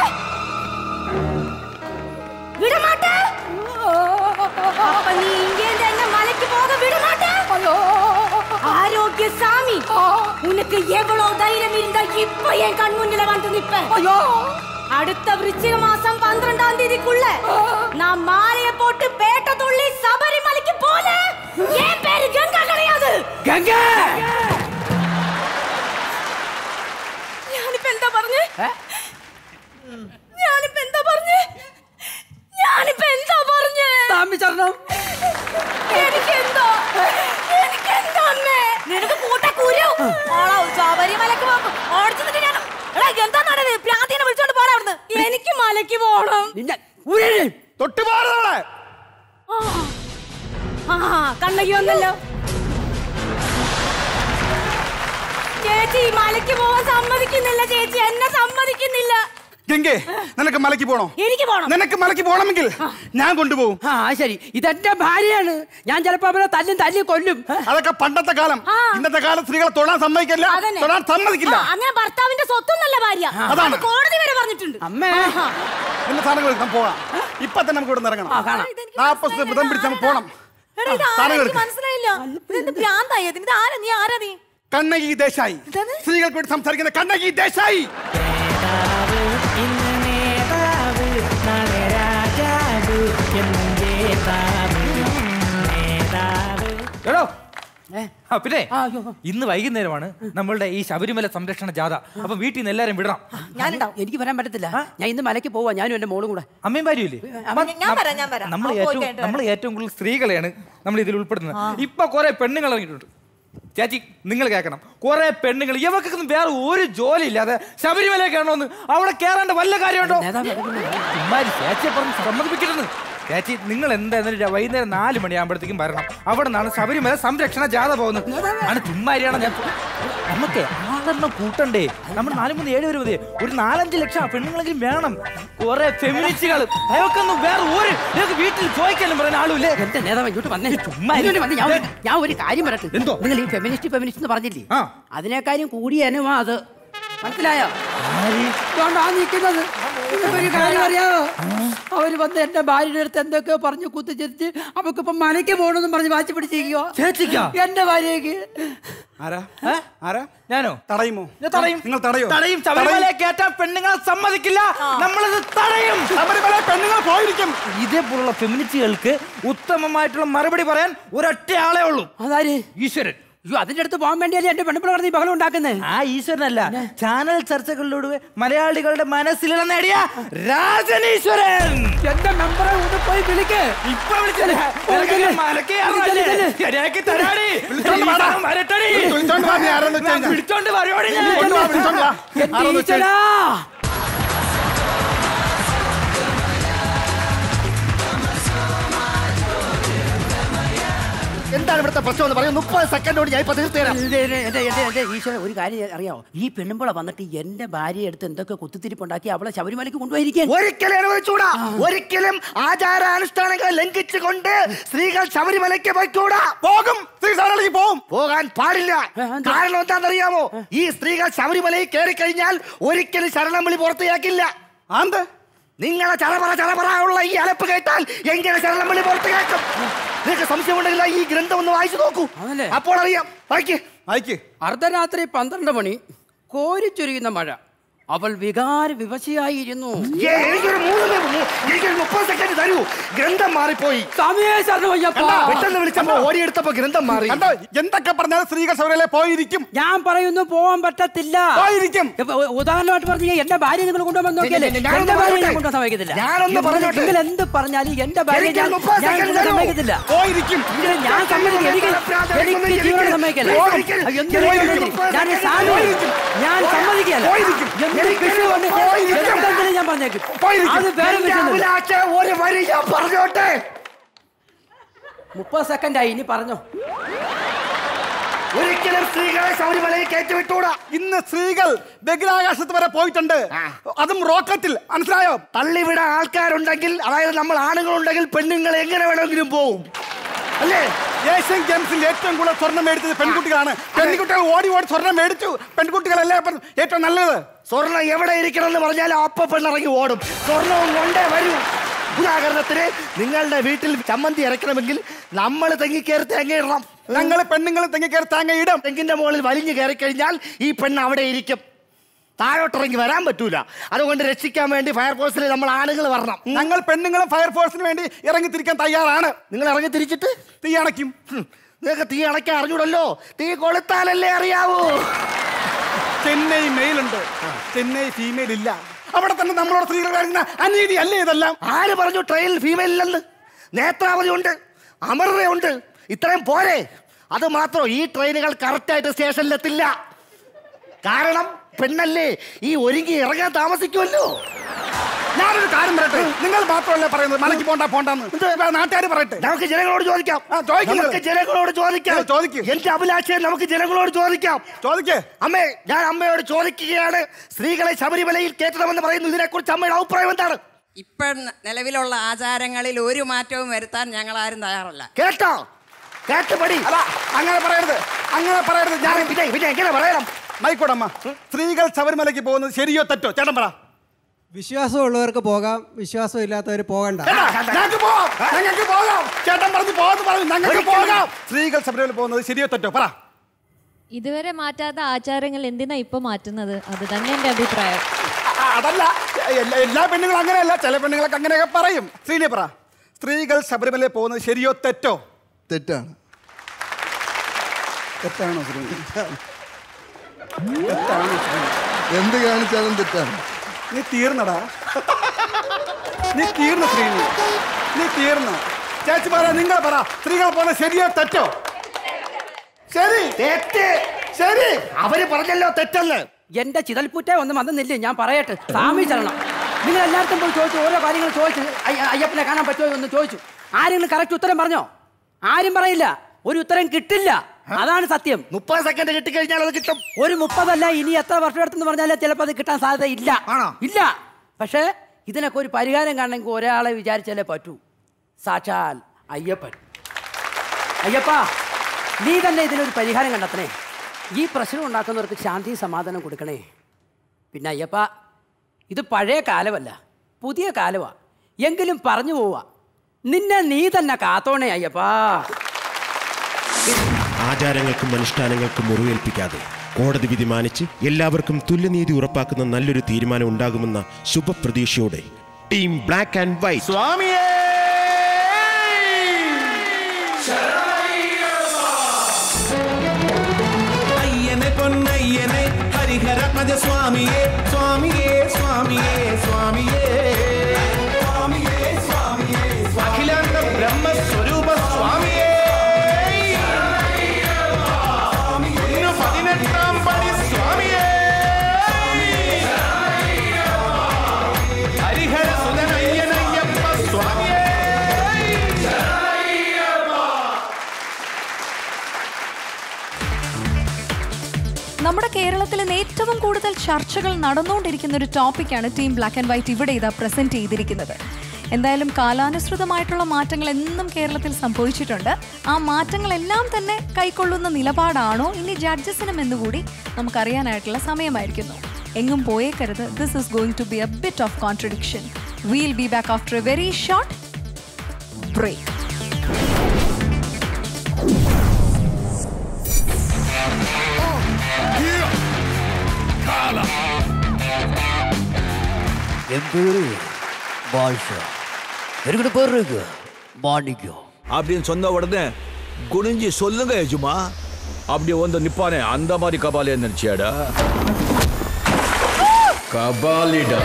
വിടമാട്ടെ അപ്പൊ നീ ഇന്ത്യയിൽ തന്നെ മലയ്ക്ക് പോക വിടമാട്ടെ ആരോഗ്യ சாமி உனக்கு எவ்வளவு தைரியம் இருந்தா இப்ப என் கண் முன்னில வந்து நிப்ப ஐயோ அடுத்த விருச்சிக மாசம் பன்னிரெண்டாம் தேதிக்குள்ள நான் மாலைய போட்டு பேட்ட துள்ளி சபரிமலைக்கு போல என் பேரு கங்கா கிடையாது ഗംഗാ ഞാനിപ്പോ എന്താ പറഞ്ഞേ ഞാനിപ്പോ പോണം എനിക്കെന്തോ എനിക്കെന്തോ അമ്മേ നിനക്ക് കൂട്ട കുരു ഓളോ ശബരിമലക്ക് പോകും ഓടിച്ചിട്ട് ഞാൻ എടാ എന്താ നടന്നത് പ്രാന്തിനെ വിളിച്ചോണ്ട് പോരാ അവിടുന്ന് എനിക്ക് മലയ്ക്ക് പോണം നിന്നെ ഉരുള്. തൊട്ട് മാറുന്നവളെ ആ കണ്ണകി വന്നല്ലോ ചേച്ചി മലയ്ക്ക് പോവാൻ സമ്മതിക്കുന്നില്ല ചേച്ചി എന്നെ സമ്മതിക്കുന്നില്ല ഗംഗേ നിനക്ക് മലയ്ക്ക് പോണോ എനിക്ക് പോണം നിനക്ക് മലയ്ക്ക് പോണമെങ്കിൽ ഞാൻ കൊണ്ടുപോകും ആ ശരി ഇതെന്റെ ഭാര്യയാണ് ഞാൻ ചിലപ്പോ അവരെ തല്ലും തല്ലി കൊല്ലും അതൊക്കെ പണ്ടത്തെ കാലം ഇന്നത്തെ കാലം സ്ത്രീകളെ തൊടാൻ സമ്മതിക്കില്ല അതന്നെ. തൊടാൻ സമ്മതിക്കില്ല ആ, അങ്ങനെ ഭർത്താവിന്റെ സ്വത്തൊന്നല്ല ഭാര്യ അതാണ്. അത് കോടതി വരെ പറഞ്ഞിട്ടുണ്ട് അമ്മേ പിന്നെ സാധനങ്ങൾ എടുക്കാം പോകാം ഇപ്പൊ തന്നെ നമുക്ക് ഇവിടെ ഇറങ്ങണം ആ, കാണാം. നാപ്പത് ദിവസം വ്രതം പിടിച്ച് നമുക്ക് പോണം എടാ ഇത് ആരാ സാധനങ്ങൾ എനിക്ക് എടുക്കാം മനസ്സിലായില്ല ഇതെന്ത് പ്രാന്തായത് ഇത് ആരാ നീ ആരാ നീ കണ്ണകി ദേശായി സ്ത്രീകൾക്ക് വേണ്ടി സംസാരിക്കുന്ന കണ്ണകി ദേശായി എടോ ആ, പിന്നെ ഇന്ന് വൈകുന്നേരമാണ് നമ്മളുടെ ഈ ശബരിമല സംരക്ഷണ ജാഥ അപ്പൊ വീട്ടിൽ നിന്ന് എല്ലാരും വിടണം ഞാനുണ്ടാവും എനിക്ക് വരാൻ പറ്റത്തില്ല ഞാൻ ഇന്ന് മലയ്ക്ക് പോവാ ഞാനും എന്റെ മോളും കൂടെ അമ്മയും ഭാര്യയില്ലേ ഞാൻ വരാം ഞാൻ വരാം നമ്മൾ ആ, പോയി ഏറ്റവും കഴിഞ്ഞിട്ട് നമ്മൾ ഏറ്റവും കൂടുതൽ സ്ത്രീകളെയാണ് നമ്മൾ ഇതിൽ ഉൾപ്പെടുന്നത് ഇപ്പൊ കുറെ പെണ്ണുങ്ങൾ ഇറങ്ങിയിട്ടുണ്ട് ചേച്ചി നിങ്ങൾ കേൾക്കണം കുറെ പെണ്ണുങ്ങൾ ഇവർക്കൊന്നും വേറെ ഒരു ജോലി ഇല്ലാതെ ശബരിമല കയറണമെന്ന് അവിടെ കയറേണ്ട വല്ല കാര്യമുണ്ടോ ഇമാരി ചേച്ചിയെ പറഞ്ഞ് സമ്മതിപ്പിക്കരുത് ചേച്ചി നിങ്ങൾ എന്തായാലും ഒരു വൈകുന്നേരം നാല് മണിയാകുമ്പോഴത്തേക്കും വരണം അവിടെ നിന്നാണ് ശബരിമല സംരക്ഷണ ജാഥ പോകുന്നത് ആണ് ചുമ്മാരിയാണ് ഞാൻ നമുക്ക് ആളെണ്ണം കൂട്ടണ്ടേ നമ്മൾ നാല് മൂന്ന് ഏഴ് വരെ മതി ഒരു നാലഞ്ച് ലക്ഷം പെണ്ണുങ്ങളെങ്കിലും വേണം കുറെ ഫെമിനിസ്റ്റുകൾ അതൊക്കൊന്നും വേറെ ഒരു നിങ്ങൾക്ക് വീട്ടിൽ ചോദിക്കാനും പറയുന്ന ആളുമില്ലേ എന്റെ നേതാവ് ഇങ്ങോട്ട് വന്നേ ചുമ്മാ ഇങ്ങോട്ട് വന്നേ. ഞാൻ ഒരു- ഞാൻ ഒരു കാര്യം പറയട്ടെ എന്തോ? നിങ്ങൾ ഈ ഫെമിനിസ്റ്റ് ഫെമിനിസ്റ്റ് എന്ന് പറഞ്ഞില്ലേ അതിനേക്കാളും കൂടിയ അനുമാ അത് മനസ്സിലായോ ഇതുകൊണ്ടാ നിൽക്കുന്നത് ഒരു കാര്യം അറിയാമോ അവര് വന്ന് എന്റെ ഭാര്യയുടെ അടുത്ത് എന്തൊക്കെയോ പറഞ്ഞു കുത്തിച്ചിരിച്ച് അവക്കിപ്പം മനയ്ക്ക് പോകണമെന്നും പറഞ്ഞ് വാശി പിടിച്ചിരിക്കോ ചേച്ചിക്കാ? എന്റെ ഭാര്യയ്ക്ക് ആരാ ആരാ ഞാനോ തടയുമോ ഞാൻ തടയും നിങ്ങൾ തടയോ തടയും ശബരിമല കയറ്റാൻ പെണ്ണുങ്ങളെ സമ്മതിക്കില്ല നമ്മളിത് തടയും ശബരിമല പെണ്ണുങ്ങൾ പോയിരിക്കും ഇതേപോലുള്ള ഫെമിനിസ്റ്റുകൾക്ക് ഉത്തമമായിട്ടുള്ള മറുപടി പറയാൻ ഒരൊറ്റ ആളേ ഉള്ളൂ അതാര് ഈശ്വരൻ അയ്യോ അതിന്റെ അടുത്ത് പോകാൻ വേണ്ടിയല്ലേ എന്റെ പെണ്ണുപിള്ള പറഞ്ഞ് ഈ ബഹളം ഉണ്ടാക്കുന്നത് ആ ഈശ്വരനല്ല ചാനൽ ചർച്ചകളിലൂടെ മലയാളികളുടെ മനസ്സിലിട നേടിയ രാജനീശ്വരൻ എന്റെ മെമ്പറെ ഒന്ന് പോയി വിളിക്ക് ഇപ്പൊ വിളിച്ചല്ലേ നിനക്ക് മലക്ക് കയറാനല്ലേ? ശരിയാക്കി തരാടി. വിളിച്ചോണ്ട് വാടാ. ഈ വരട്ടെടി. വിളിച്ചോണ്ട് വാ, നീ ആരാന്ന് വെച്ച് ഞാൻ കഴിഞ്ഞാ. വിളിച്ചോണ്ട് വരുവാടി ഞാൻ. വിളിച്ചോണ്ട് വാ, വിളിച്ചോണ്ട് വാ. എന്റെ ആരാന്ന് വെച്ച് ഈശ്വരാ എന്താണ് ഇവിടുത്തെ പ്രശ്നം എന്ന് പറയും മുപ്പത് സെക്കൻഡോട് ഞാൻ ഇപ്പൊ തീർത്തേരാം ഇത് ഇത് എന്റെ എന്റെ എന്റെ ഈശ്വര ഒരു കാര്യം അറിയാമോ ഈ പെണ്ണുമ്പള വന്നിട്ട് എന്റെ ഭാര്യയെ അടുത്ത് എന്തൊക്കെ കുത്തിത്തിരിപ്പുണ്ടാക്കി അവളെ ശബരിമലയ്ക്ക് കൊണ്ടുപോയിരിക്കാൻ ഒരിക്കലും അനുവദിച്ചൂടാ ഒരിക്കലും ആചാരാനുഷ്ഠാനങ്ങൾ ലംഘിച്ചുകൊണ്ട് സ്ത്രീകൾ ശബരിമലയ്ക്ക് പോയിക്കൂടാ പോകും സ്ത്രീ ശബരിമലയ്ക്ക് പോകും പോകാൻ പാടില്ല കാരണം എന്താണെന്നറിയാമോ ഈ സ്ത്രീകൾ ശബരിമലയിൽ കയറി കഴിഞ്ഞാൽ ഒരിക്കലും ശരണം വിളി പുറത്തിയാക്കില്ല ആന്ത് നിങ്ങളെ ചളപറ ചളപറ ഉള്ള ഈ അലപ്പ് കേട്ടാൽ എങ്ങനെ ശരണം വിളി പുറത്ത് കേൾക്കും നിങ്ങൾക്ക് സംശയമുണ്ടെങ്കിൽ ഈ ഗ്രന്ഥം ഒന്ന് വായിച്ചു നോക്കൂ അപ്പോൾ അറിയാം വായിക്ക് വായിക്ക് അർദ്ധരാത്രി പന്ത്രണ്ട് മണി കോരിച്ചൊരിയുന്ന മഴ അവൾ വികാര വിവശയായിരുന്നു ഏ, എനിക്കൊരു മൂന്ന് മി- മൂ- എനിക്കൊരു മുപ്പത് സെക്കൻഡ് തരൂ ഗ്രന്ഥം മാറിപ്പോയി സമയേ ശരണമയ്യപ്പ. കണ്ടോ? പെട്ടെന്ന് വിളിച്ചപ്പോ ഓടിയെടുത്തപ്പോ ഗ്രന്ഥം മാറി കണ്ടോ എന്തൊക്കെ പറഞ്ഞാലും സ്ത്രീകൾ ശബരിമല പോയിരിക്കും ഞാൻ പറയുന്നു പോവാൻ പറ്റത്തില്ല പോയിരിക്കും ഇപ്പൊ ഉ- ഉദാഹരണമായിട്ട് പറഞ്ഞു എന്റെ ഭാര്യ നിങ്ങൾ കൊണ്ടുപോകാൻ നോക്കിയല്ലേ ഞാനൊന്ന് എന്റെ ഭാര്യ ഞാൻ പറഞ്ഞോട്ടെ. കൊണ്ടുപോകാൻ സമ്മതിക്കത്തില്ല ഞാനൊന്ന് നിങ്ങൾ- പറഞ്ഞോട്ടെ. നിങ്ങൾ എന്ത് പറഞ്ഞാലും എന്റെ ഭാര്യ എനിക്ക് ഞാൻ മുപ്പത് ഞാൻ സെക്കൻഡ് കൊണ്ടുപോകാൻ തരൂ. സമ്മതിക്കത്തില്ല പോയിരിക്കും ഇത് ഞാൻ സമ്മതിക്കില്ല എനിക്ക് എനിക്ക് ജീവനോട് സമ്മതിക്കില്ല പോയിരിക്കും. അയ്യോ, എന്ത് പോയിരിക്കും. ഞാൻ ഈ സാധനം ഞാൻ സമ്മതിക്കില്ല എന്ത് വിഷയമുണ്ട് എന്തെങ്കിലും ഞാൻ പറഞ്ഞേക്കും അത് വേറെ എന്റെ വിഷയമൊന്നുമില്ല. അഭിലാഷ ഒരു വരി ഞാൻ പറഞ്ഞോട്ടെ മുപ്പത് സെക്കൻഡായി ഇനി പറഞ്ഞോ ഒരിക്കലും സ്ത്രീകളെ ശബരിമലയിൽ കയറ്റിവിട്ടൂടാ ഇന്ന് സ്ത്രീകൾ ബഹിരാകാശത്ത് വരെ പോയിട്ടുണ്ട് അതും റോക്കറ്റിൽ മനസ്സിലായോ തള്ളിവിടാൻ ആൾക്കാരുണ്ടെങ്കിൽ അതായത് നമ്മൾ ആണുങ്ങളുണ്ടെങ്കിൽ പെണ്ണുങ്ങൾ എങ്ങനെ വേണമെങ്കിലും പോവും അല്ലേ ഏഷ്യൻ ഗെയിംസിൽ ഏറ്റവും കൂടുതൽ സ്വർണം മേടിച്ചത് പെൺകുട്ടികളാണ് പെൺകുട്ടികൾ ഓടി ഓടി സ്വർണം മേടിച്ചു പെൺകുട്ടികളല്ലേ ഇപ്പം ഏറ്റവും നല്ലത് സ്വർണം എവിടെ ഇരിക്കണം എന്ന് പറഞ്ഞാൽ അപ്പ പെണ്ണിറങ്ങി ഓടും സ്വർണവും കൊണ്ടേ വരൂ ഉദാഹരണത്തിന് നിങ്ങളുടെ വീട്ടിൽ ചമ്മന്തി ഇറക്കണമെങ്കിൽ നമ്മൾ തെങ്ങിക്കയറി തേങ്ങ ഇടണം ഞങ്ങൾ പെണ്ണുങ്ങൾ തെങ്ങിക്കയറി തേങ്ങ ഇടും തെങ്ങിന്റെ മുകളിൽ വലിഞ്ഞു കയറി കഴിഞ്ഞാൽ ഈ പെണ്ണ് അവിടെ ഇരിക്കും താഴോട്ടിറങ്ങി വരാൻ പറ്റൂല അതുകൊണ്ട് രക്ഷിക്കാൻ വേണ്ടി ഫയർഫോഴ്സിൽ നമ്മൾ ആണുങ്ങൾ വരണം ഞങ്ങൾ പെണ്ണുങ്ങളും ഫയർഫോഴ്സിന് വേണ്ടി ഇറങ്ങി തിരിക്കാൻ തയ്യാറാണ് നിങ്ങൾ ഇറങ്ങി തിരിച്ചിട്ട് തീ അണയ്ക്കും ഹും, നിങ്ങൾക്ക് തീ അണയ്ക്കാൻ അറിഞ്ഞൂടല്ലോ തീ കൊളുത്താലല്ലേ അറിയാവൂ ചെന്നൈ മെയിലുണ്ട് ചെന്നൈ ഫീമെയിൽ ഇല്ല അവിടെ തന്നെ നമ്മളോട് സ്ത്രീകൾ കാണിക്കുന്ന അനീതി അല്ലേ ഇതെല്ലാം ആര് പറഞ്ഞു ട്രെയിനിൽ ഫീമെയിൽ ഇല്ലെന്ന് നേത്രാവതി ഉണ്ട് അമൃതയുണ്ട് ഇത്രയും പോരെ അത് മാത്രം ഈ ട്രെയിനുകൾ കറക്റ്റായിട്ട് സ്റ്റേഷനിലെത്തില്ല കാരണം പെണ്ണല്ലേ ഈ ഒരുങ്ങി ഇറങ്ങാൻ താമസിക്കുമല്ലോ ഞാനൊരു കാര്യം പറയട്ടെ നിങ്ങൾ മാത്രമല്ല പറയുന്നത് മലയ്ക്ക് പോണ്ട പോണ്ടെന്ന് നാട്ടുകാർ പറയട്ടെ നമുക്ക് ജനങ്ങളോട് ചോദിക്കാം ചോദിക്ക് നിങ്ങൾ. നമുക്ക് ജനങ്ങളോട് ചോദിക്കാം നിങ്ങൾ ചോദിക്ക്. എന്റെ അഭിലാഷയെ നമുക്ക് ജനങ്ങളോട് ചോദിക്കാം ചോദിക്കേ അമ്മേ ഞാൻ അമ്മയോട് ചോദിക്കുകയാണ് സ്ത്രീകളെ ശബരിമലയിൽ കയറ്റണമെന്ന് പറയുന്നു ഇതിനെക്കുറിച്ച് അമ്മയുടെ അഭിപ്രായം എന്താണ് ഇപ്പൊ നിലവിലുള്ള ആചാരങ്ങളിൽ ഒരു മാറ്റവും വരുത്താൻ ഞങ്ങൾ ആരും തയ്യാറല്ല കേട്ടോ കേട്ട് പടി അല്ല അങ്ങനെ പറയരുത് അങ്ങനെ പറയരുത് ഞാൻ പിന്നെ പിന്നെ എങ്ങനെ പറയണം മൈക്കോടമ്മ സ്ത്രീകൾ ശബരിമലയ്ക്ക് പോകുന്നത് ശരിയോ തെറ്റോ ചേട്ടൻ പറ വിശ്വാസമുള്ളവർക്ക് പോകാം വിശ്വാസം ഇല്ലാത്തവർ പോകണ്ട ഞങ്ങൾക്ക് പോകാം ഞങ്ങൾക്ക് പോകാം ചേട്ടൻ പറഞ്ഞു പോകാന്ന് പറഞ്ഞു ഞങ്ങൾക്ക് ഒരിക്കലും പോകാം സ്ത്രീകൾ ശബരിമല പോകുന്നത് ശരിയോ തെറ്റോ പറ ഇതുവരെ മാറ്റാത്ത ആചാരങ്ങൾ എന്തിനാ ഇപ്പൊ മാറ്റുന്നത് അത് തന്നെ എന്റെ അഭിപ്രായം ആ, അതല്ല എല്ലാ എല്ലാ പെണ്ണുങ്ങളും അങ്ങനെയല്ല ചില പെണ്ണുങ്ങളൊക്കെ അങ്ങനെയൊക്കെ പറയും ശ്രീനി പറ സ്ത്രീകൾ ശബരിമലയിൽ പോകുന്നത് ശരിയോ തെറ്റോ തെറ്റാണ് തെറ്റാണോ ശ്രീ എന്ത് കാണിച്ചാലും തെറ്റാണ് നീ തീർന്നടാ നീ തീർന്നു ശ്രീനി നീ തീർന്നു ചേച്ചി പറ നിങ്ങൾ പറ സ്ത്രീകൾ പോകുന്നത് ശരിയോ തെറ്റോ ശരി തെറ്റ് ശരി അവര് പറഞ്ഞല്ലോ തെറ്റല്ലേ എന്റെ ചിതൽപ്പുറ്റേ ഒന്ന് വന്നില്ലേ ഞാൻ പറയട്ടെ സ്വാമി ചരണം നിങ്ങൾ എല്ലാവർക്കും പോയി ചോദിച്ചു ഓരോ കാര്യങ്ങൾ ചോദിച്ചു അയ്യ- അയ്യപ്പനെ കാണാൻ പറ്റുമോ എന്ന് ചോദിച്ചു ആരെങ്കിലും കറക്റ്റ് ഉത്തരം പറഞ്ഞോ ആരും പറയില്ല ഒരു ഉത്തരം കിട്ടില്ല അതാണ് സത്യം മുപ്പത് സെക്കൻഡ് കിട്ടിക്കഴിഞ്ഞാൽ അത് കിട്ടും ഒരു മുപ്പതല്ല ഇനി എത്ര വർഷം എടുത്തെന്ന് പറഞ്ഞാൽ ചിലപ്പോൾ അത് കിട്ടാൻ സാധ്യത ഇല്ല ഇല്ല പക്ഷേ ഇതിനൊക്കെ ഒരു പരിഹാരം കാണണമെങ്കിൽ ഒരാളെ വിചാരിച്ചാലേ പറ്റൂ സാക്ഷാൽ അയ്യപ്പൻ അയ്യപ്പ നീ തന്നെ ഇതിനൊരു പരിഹാരം കണ്ടെത്തണേ ഈ പ്രശ്നം ഉണ്ടാക്കുന്നവർക്ക് ശാന്തി സമാധാനം കൊടുക്കണേ പിന്നെ അയ്യപ്പ ഇത് പഴയ കാലമല്ല പുതിയ കാലമാ എങ്കിലും പറഞ്ഞു പോവാ നിന്നെ നീ തന്നെ കാത്തോണേ അയ്യപ്പാ ആചാരങ്ങൾക്കും അനുഷ്ഠാനങ്ങൾക്കും മുറിവേൽപ്പിക്കാതെ കോടതി വിധി മാനിച്ച് എല്ലാവർക്കും തുല്യനീതി ഉറപ്പാക്കുന്ന നല്ലൊരു തീരുമാനം ഉണ്ടാകുമെന്ന ശുഭപ്രതീക്ഷയോടെ ടീം ബ്ലാക്ക് ആൻഡ് വൈറ്റ് സ്വാമിയേ അയ്യനെ പൊന്നയ്യനെ ഹരിഹരപദ സ്വാമിയേ സ്വാമിയേ സ്വാമിയേ സ്വാമിയേ സ്വാമിയേ സ്വാമിയേ അഖിലാണ്ട ബ്രഹ്മസ്വരൂപ സ്വാമിയേ ഇന്നു പതിനെട്ടാം പടി സ്വാമിയേ ഹരിഹര സുതനയ്യനയ്യപ്പ സ്വാമിയേ നമ്മുടെ കേരളത്തിൽ ഇന്ന് ഏറ്റവും കൂടുതൽ ചർച്ചകൾ നടന്നുകൊണ്ടിരിക്കുന്ന ഒരു ടോപ്പിക്കാണ് ടീം ബ്ലാക്ക് ആൻഡ് വൈറ്റ് ഇവിടെ ഇതാ പ്രസന്റ് ചെയ്തിരിക്കുന്നത് എന്തായാലും കാലാനുസൃതമായിട്ടുള്ള മാറ്റങ്ങൾ എന്നും കേരളത്തിൽ സംഭവിച്ചിട്ടുണ്ട് ആ മാറ്റങ്ങളെല്ലാം തന്നെ കൈക്കൊള്ളുന്ന നിലപാടാണോ ഇനി ജഡ്ജസിനും എന്നുകൂടി നമുക്കറിയാനായിട്ടുള്ള സമയമായിരിക്കുന്നു എങ്ങും പോയേക്കരുത് this is going to be a bit of contradiction will be back after a very short break என் பேரு பாஷா என்கிட்ட பேர் இருக்கு மாணிக்கம் அப்படின்னு சொன்ன உடனே குனிஞ்சி சொல்லுங்க எஜுமா அப்படி வந்து நிப்பானே அந்த மாதிரி கபாலியா நினைச்சியாடா കബാലിഡ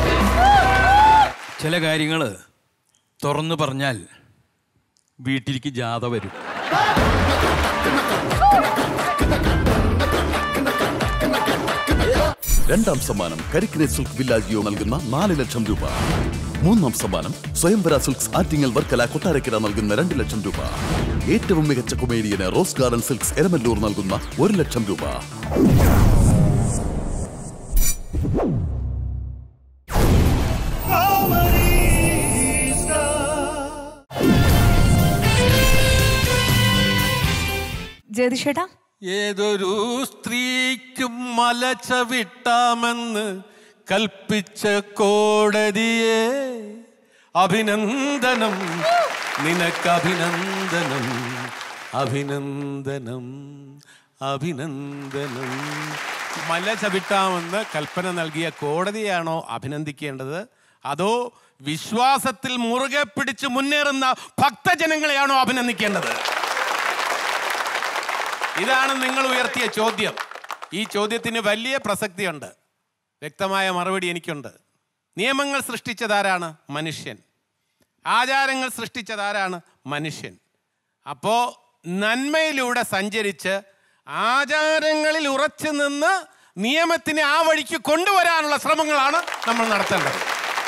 ചില കാര്യങ്ങൾ തുറന്നു പറഞ്ഞാൽ വീട്ടിലേക്ക് ജാഥ വരും രണ്ടാം സമ്മാനം കരിക്കിനെ സിൽക്ക് വില്ലാജിയോ നൽകുന്ന നാല് ലക്ഷം രൂപ മൂന്നാം സമ്മാനം സ്വയംവര സിൽക്സ് ആറ്റിങ്ങൽ വർക്കല കൊട്ടാരക്കര നൽകുന്ന രണ്ട് ലക്ഷം രൂപ ഏറ്റവും മികച്ച കൊമേഡിയന് റോസ് ഗാർഡൻ സിൽക്സ് എരമല്ലൂർ നൽകുന്ന ഒരു ലക്ഷം രൂപ ജ്യോതിഷേട്ടാ ഏതൊരു സ്ത്രീക്കും മല ചവിട്ടാമെന്ന് കൽപ്പിച്ച കോടതിയെ അഭിനന്ദനം നിനക്ക് അഭിനന്ദനം അഭിനന്ദനം അഭിനന്ദനം മല ചവിട്ടാമെന്ന് കൽപ്പന നൽകിയ കോടതിയാണോ അഭിനന്ദിക്കേണ്ടത് അതോ വിശ്വാസത്തിൽ മുറുകെ പിടിച്ച് മുന്നേറുന്ന ഭക്തജനങ്ങളെയാണോ അഭിനന്ദിക്കേണ്ടത് ഇതാണ് നിങ്ങൾ ഉയർത്തിയ ചോദ്യം ഈ ചോദ്യത്തിന് വലിയ പ്രസക്തിയുണ്ട് വ്യക്തമായ മറുപടി എനിക്കുണ്ട് നിയമങ്ങൾ സൃഷ്ടിച്ചതാരാണ് മനുഷ്യൻ ആചാരങ്ങൾ സൃഷ്ടിച്ചത് ആരാണ് മനുഷ്യൻ അപ്പോൾ നന്മയിലൂടെ സഞ്ചരിച്ച് ആചാരങ്ങളിൽ ഉറച്ചു നിന്ന് നിയമത്തിനെ ആ വഴിക്ക് കൊണ്ടുവരാനുള്ള ശ്രമങ്ങളാണ് നമ്മൾ നടത്തേണ്ടത്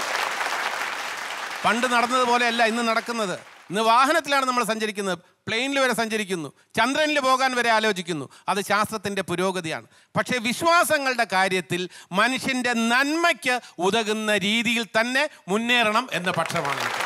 പണ്ട് നടന്നതുപോലെയല്ല ഇന്ന് നടക്കുന്നത് ഇന്ന് വാഹനത്തിലാണ് നമ്മൾ സഞ്ചരിക്കുന്നത് പ്ലെയിനിൽ വരെ സഞ്ചരിക്കുന്നു ചന്ദ്രനിൽ പോകാൻ വരെ ആലോചിക്കുന്നു അത് ശാസ്ത്രത്തിൻ്റെ പുരോഗതിയാണ് പക്ഷേ വിശ്വാസങ്ങളുടെ കാര്യത്തിൽ മനുഷ്യൻ്റെ നന്മയ്ക്ക് ഉതകുന്ന രീതിയിൽ തന്നെ മുന്നേറണം എന്ന പക്ഷമാണ് എനിക്ക്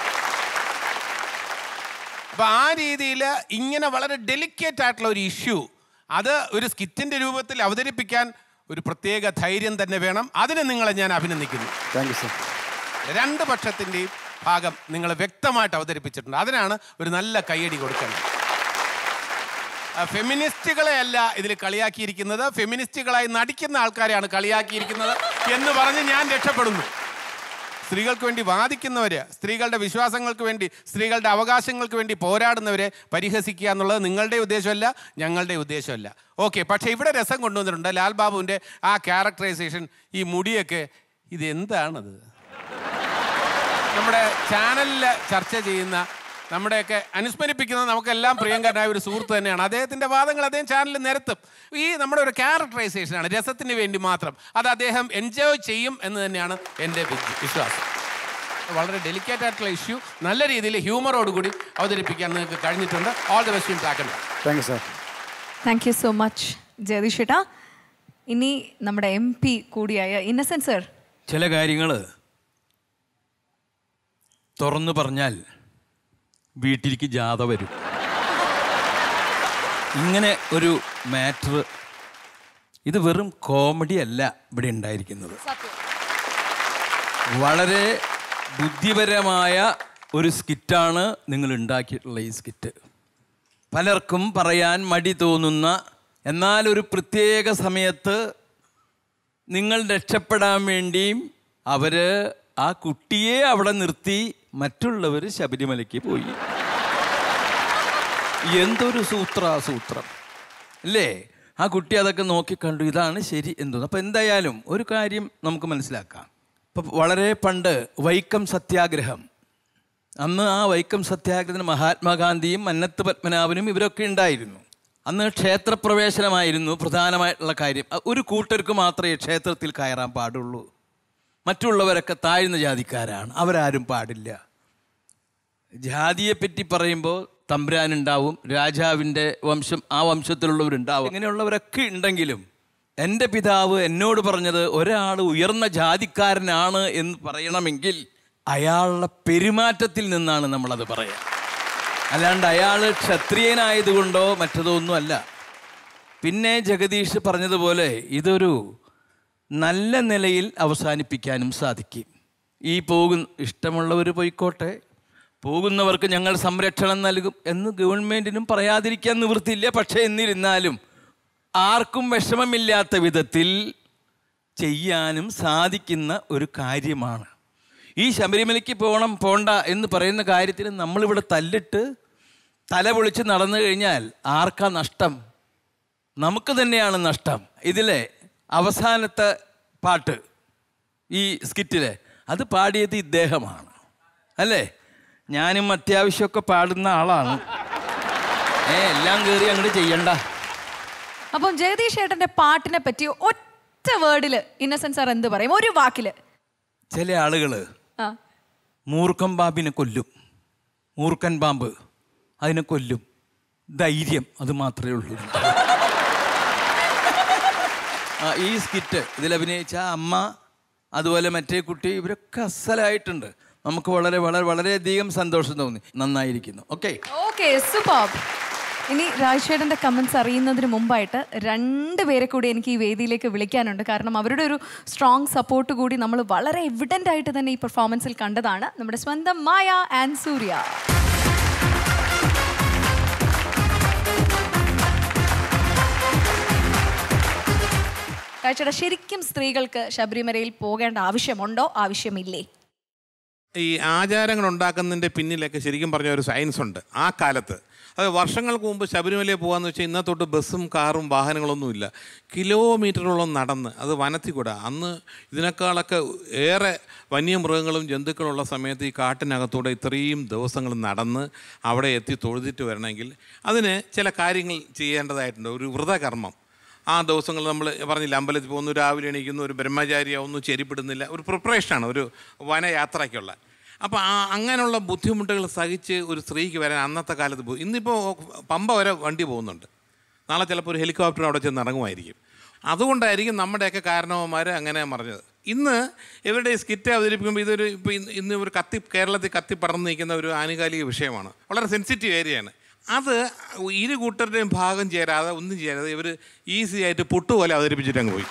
അപ്പോൾ ആ രീതിയിൽ ഇങ്ങനെ വളരെ ഡെലിക്കേറ്റ് ആയിട്ടുള്ള ഒരു ഇഷ്യൂ അത് ഒരു സ്കിറ്റിൻ്റെ രൂപത്തിൽ അവതരിപ്പിക്കാൻ ഒരു പ്രത്യേക ധൈര്യം തന്നെ വേണം അതിന് നിങ്ങളെ ഞാൻ അഭിനന്ദിക്കുന്നു താങ്ക് യു സർ രണ്ട് പക്ഷത്തിൻ്റെയും ഭാഗം നിങ്ങൾ വ്യക്തമായിട്ട് അവതരിപ്പിച്ചിട്ടുണ്ട് അതിനാണ് ഒരു നല്ല കയ്യടി കൊടുക്കേണ്ടത് ആ, ഫെമിനിസ്റ്റുകളെ അല്ല ഇതിൽ കളിയാക്കിയിരിക്കുന്നത് ഫെമിനിസ്റ്റുകളായി നടിക്കുന്ന ആൾക്കാരെയാണ് കളിയാക്കിയിരിക്കുന്നത് എന്ന് പറഞ്ഞ് ഞാൻ രക്ഷപ്പെടുന്നു സ്ത്രീകൾക്ക് വേണ്ടി വാദിക്കുന്നവര് സ്ത്രീകളുടെ വിശ്വാസങ്ങൾക്ക് വേണ്ടി സ്ത്രീകളുടെ അവകാശങ്ങൾക്ക് വേണ്ടി പോരാടുന്നവരെ പരിഹസിക്കുക എന്നുള്ളത് നിങ്ങളുടെ ഉദ്ദേശമല്ല ഞങ്ങളുടെ ഉദ്ദേശമല്ല ഓക്കെ പക്ഷേ ഇവിടെ രസം കൊണ്ടുവന്നിട്ടുണ്ട് ലാൽ ബാബുവിൻ്റെ ആ ക്യാരക്ടറൈസേഷൻ ഈ മുടിയൊക്കെ ഇത് എന്താണത് നമ്മുടെ ചാനലിൽ ചർച്ച ചെയ്യുന്ന നമ്മുടെയൊക്കെ അനുസ്മരിപ്പിക്കുന്ന നമുക്കെല്ലാം പ്രിയങ്കരനായ ഒരു സുഹൃത്ത് തന്നെയാണ് അദ്ദേഹത്തിൻ്റെ വാദങ്ങൾ അദ്ദേഹം ചാനലിൽ നിരത്തും ഈ നമ്മുടെ ഒരു ക്യാരക്ടറൈസേഷനാണ് രസത്തിന് വേണ്ടി മാത്രം അത് അദ്ദേഹം എൻജോയ് ചെയ്യും എന്ന് തന്നെയാണ് എൻ്റെ വി- വിശ്വാസം വളരെ ഡെലിക്കേറ്റ് ആയിട്ടുള്ള ഇഷ്യൂ നല്ല രീതിയിൽ ഹ്യൂമറോടുകൂടി അവതരിപ്പിക്കാൻ നിങ്ങൾക്ക് കഴിഞ്ഞിട്ടുണ്ട് ഓൾ ദി ബെസ്റ്റ് ഇൻ ടാക്കൻ thank you sir thank you so much Jagadeesh ഏട്ടാ ഇനി നമ്മുടെ എം പി കൂടിയായ ഇന്നസെന്റ് സർ ചില കാര്യങ്ങൾ തുറന്നു പറഞ്ഞാൽ വീട്ടിലേക്ക് ജാഥ വരും ഇങ്ങനെ ഒരു മാറ്റർ ഇത് വെറും കോമഡി അല്ല ഇവിടെ ഉണ്ടായിരിക്കുന്നത് വളരെ ബുദ്ധിപരമായ ഒരു സ്കിറ്റാണ് നിങ്ങൾ ഉണ്ടാക്കിയിട്ടുള്ള ഈ സ്കിറ്റ് പലർക്കും പറയാൻ മടി തോന്നുന്ന എന്നാൽ ഒരു പ്രത്യേക സമയത്ത് നിങ്ങൾ രക്ഷപ്പെടാൻ വേണ്ടിയും അവര് ആ കുട്ടിയെ അവിടെ നിർത്തി മറ്റുള്ളവർ ശബരിമലയ്ക്ക് പോയി എന്തൊരു സൂത്രാസൂത്രം അല്ലേ ആ കുട്ടി അതൊക്കെ നോക്കിക്കണ്ടു ഇതാണ് ശരി എന്തോന്നു അപ്പം എന്തായാലും ഒരു കാര്യം നമുക്ക് മനസ്സിലാക്കാം ഇപ്പം വളരെ പണ്ട് വൈക്കം സത്യാഗ്രഹം അന്ന് ആ വൈക്കം സത്യാഗ്രഹത്തിന് മഹാത്മാഗാന്ധിയും മന്നത്ത് പത്മനാഭനും ഇവരൊക്കെ ഉണ്ടായിരുന്നു അന്ന് ക്ഷേത്രപ്രവേശനമായിരുന്നു പ്രധാനമായിട്ടുള്ള കാര്യം അ- ഒരു കൂട്ടർക്ക് മാത്രമേ ക്ഷേത്രത്തിൽ കയറാൻ പാടുള്ളൂ മറ്റുള്ളവരൊക്കെ താഴ്ന്ന ജാതിക്കാരാണ് അവരാരും പാടില്ല ജാതിയെപ്പറ്റി പറയുമ്പോൾ തമ്പുരാനുണ്ടാവും രാജാവിൻ്റെ വംശം ആ വംശത്തിലുള്ളവരുണ്ടാവും ഇങ്ങനെയുള്ളവരൊക്കെ ഉണ്ടെങ്കിലും എൻ്റെ പിതാവ് എന്നോട് പറഞ്ഞത് ഒരാൾ ഉയർന്ന ജാതിക്കാരനാണ് എന്ന് പറയണമെങ്കിൽ അയാളുടെ പെരുമാറ്റത്തിൽ നിന്നാണ് നമ്മളത് പറയുക അല്ലാണ്ട് അയാൾ ക്ഷത്രിയനായതുകൊണ്ടോ മറ്റതോ ഒന്നുമല്ല പിന്നെ ജഗദീഷ് പറഞ്ഞതുപോലെ ഇതൊരു നല്ല നിലയിൽ അവസാനിപ്പിക്കാനും സാധിക്കും ഈ പോകുന്ന ഇഷ്ടമുള്ളവർ പോയിക്കോട്ടെ പോകുന്നവർക്ക് ഞങ്ങൾ സംരക്ഷണം നൽകും എന്ന് ഗവൺമെൻറ്റിനും പറയാതിരിക്കാൻ നിവൃത്തിയില്ല പക്ഷേ എന്നിരുന്നാലും ആർക്കും വിഷമമില്ലാത്ത വിധത്തിൽ ചെയ്യാനും സാധിക്കുന്ന ഒരു കാര്യമാണ് ഈ ശബരിമലയ്ക്ക് പോകണം പോണ്ട എന്ന് പറയുന്ന കാര്യത്തിന് നമ്മളിവിടെ തല്ലിട്ട് തല പൊളിച്ച് നടന്നു കഴിഞ്ഞാൽ ആർക്കാ നഷ്ടം നമുക്ക് തന്നെയാണ് നഷ്ടം ഇതിലെ അവസാനത്തെ പാട്ട് ഈ സ്കിറ്റിലെ അത് പാടിയത് ഇദ്ദേഹമാണ് അല്ലേ ഞാനും അത്യാവശ്യമൊക്കെ പാടുന്ന ആളാണ് ഏ എല്ലാം കയറി അങ്ങോട്ട് ചെയ്യണ്ട അപ്പം ജഗദീഷ് ഏട്ടന്റെ പാട്ടിനെ പറ്റി ഒറ്റ വേർഡില് ഇന്നസെന്റ് സാർ എന്ത് പറയും ഒരു വാക്കില് ചില ആളുകൾ ആ മൂർഖൻ പാമ്പിനെ കൊല്ലും മൂർഖൻ പാമ്പ് അതിനെ കൊല്ലും ധൈര്യം അത് മാത്രമേ ഉള്ളൂ ആ, ഈ സ്കിറ്റ് ഇതിൽ അഭിനയിച്ച ആ അമ്മ അതുപോലെ മറ്റേ കുട്ടി ഇവരൊക്കെ അസലായിട്ടുണ്ട് നമുക്ക് വളരെ വളരെ വളരെയധികം സന്തോഷം തോന്നി നന്നായിരിക്കുന്നു ഓക്കെ ഓക്കെ സൂപ്പർ ഇനി രാജേട്ടൻ്റെ കമൻസ് അറിയുന്നതിന് മുമ്പായിട്ട് രണ്ട് പേരെ കൂടി എനിക്ക് ഈ വേദിയിലേക്ക് വിളിക്കാനുണ്ട് കാരണം അവരുടെ ഒരു സ്ട്രോങ് സപ്പോർട്ട് കൂടി നമ്മൾ വളരെ എവിഡൻ്റ് ആയിട്ട് തന്നെ ഈ പെർഫോമൻസിൽ കണ്ടതാണ് നമ്മുടെ സ്വന്തം മായ ആൻഡ് സൂര്യ രാജേട്ടാ ശരിക്കും സ്ത്രീകൾക്ക് ശബരിമലയിൽ പോകേണ്ട ആവശ്യമുണ്ടോ ആവശ്യമില്ലേ ഈ ആചാരങ്ങൾ ഉണ്ടാക്കുന്നതിൻ്റെ പിന്നിലൊക്കെ ശരിക്കും പറഞ്ഞ ഒരു സയൻസ് ഉണ്ട് ആ കാലത്ത് അത് വർഷങ്ങൾക്ക് മുമ്പ് ശബരിമലയിൽ പോകാന്ന് വെച്ചാൽ ഇന്നത്തെ തൊട്ട് ബസ്സും കാറും വാഹനങ്ങളൊന്നുമില്ല കിലോമീറ്ററോളം നടന്ന് അത് വനത്തിൽ കൂടെ അന്ന് ഇതിനേക്കാളൊക്കെ ഏറെ വന്യമൃഗങ്ങളും ജന്തുക്കളും ഉള്ള സമയത്ത് ഈ കാട്ടിനകത്തൂടെ ഇത്രയും ദിവസങ്ങൾ നടന്ന് അവിടെ എത്തി തൊഴുതിട്ട് വരണമെങ്കിൽ അതിന് ചില കാര്യങ്ങൾ ചെയ്യേണ്ടതായിട്ടുണ്ട് ഒരു വ്രതകർമ്മം ആ ദിവസങ്ങൾ നമ്മൾ പറഞ്ഞില്ല അമ്പലത്തിൽ പോകുന്നു രാവിലെ എണീക്കുന്നു ഒരു ബ്രഹ്മചാരിയാവുന്നു ചെരിപ്പിടുന്നില്ല ഒരു പ്രിപ്പറേഷനാണ് ഒരു വനയാത്രയ്ക്കുള്ള അപ്പോൾ ആ അങ്ങനെയുള്ള ബുദ്ധിമുട്ടുകൾ സഹിച്ച് ഒരു സ്ത്രീക്ക് വരാൻ അന്നത്തെ കാലത്ത് പോയി ഇന്നിപ്പോൾ പമ്പ വരെ വണ്ടി പോകുന്നുണ്ട് നാളെ ചിലപ്പോൾ ഒരു ഹെലികോപ്റ്റർ അവിടെ ചെന്ന് ഇറങ്ങുമായിരിക്കും അതുകൊണ്ടായിരിക്കും നമ്മുടെയൊക്കെ കാരണവന്മാർ അങ്ങനെ പറഞ്ഞത് ഇന്ന് ഇവരുടെ ഈ സ്കിറ്റ് അവതരിപ്പിക്കുമ്പോൾ ഇതൊരു ഇപ്പോൾ ഇന്ന് ഇന്ന് ഒരു കത്തി കേരളത്തിൽ കത്തി പറന്ന് നിൽക്കുന്ന ഒരു ആനുകാലിക വിഷയമാണ് വളരെ സെൻസിറ്റീവ് ഏരിയയാണ് അത് ഇരു കൂട്ടരുടെയും ഭാഗം ചേരാതെ ഒന്നും ചേരാതെ ഇവർ ഈസി ആയിട്ട് പുട്ടുപോലെ അവതരിപ്പിച്ചിട്ട് അങ്ങ് പോയി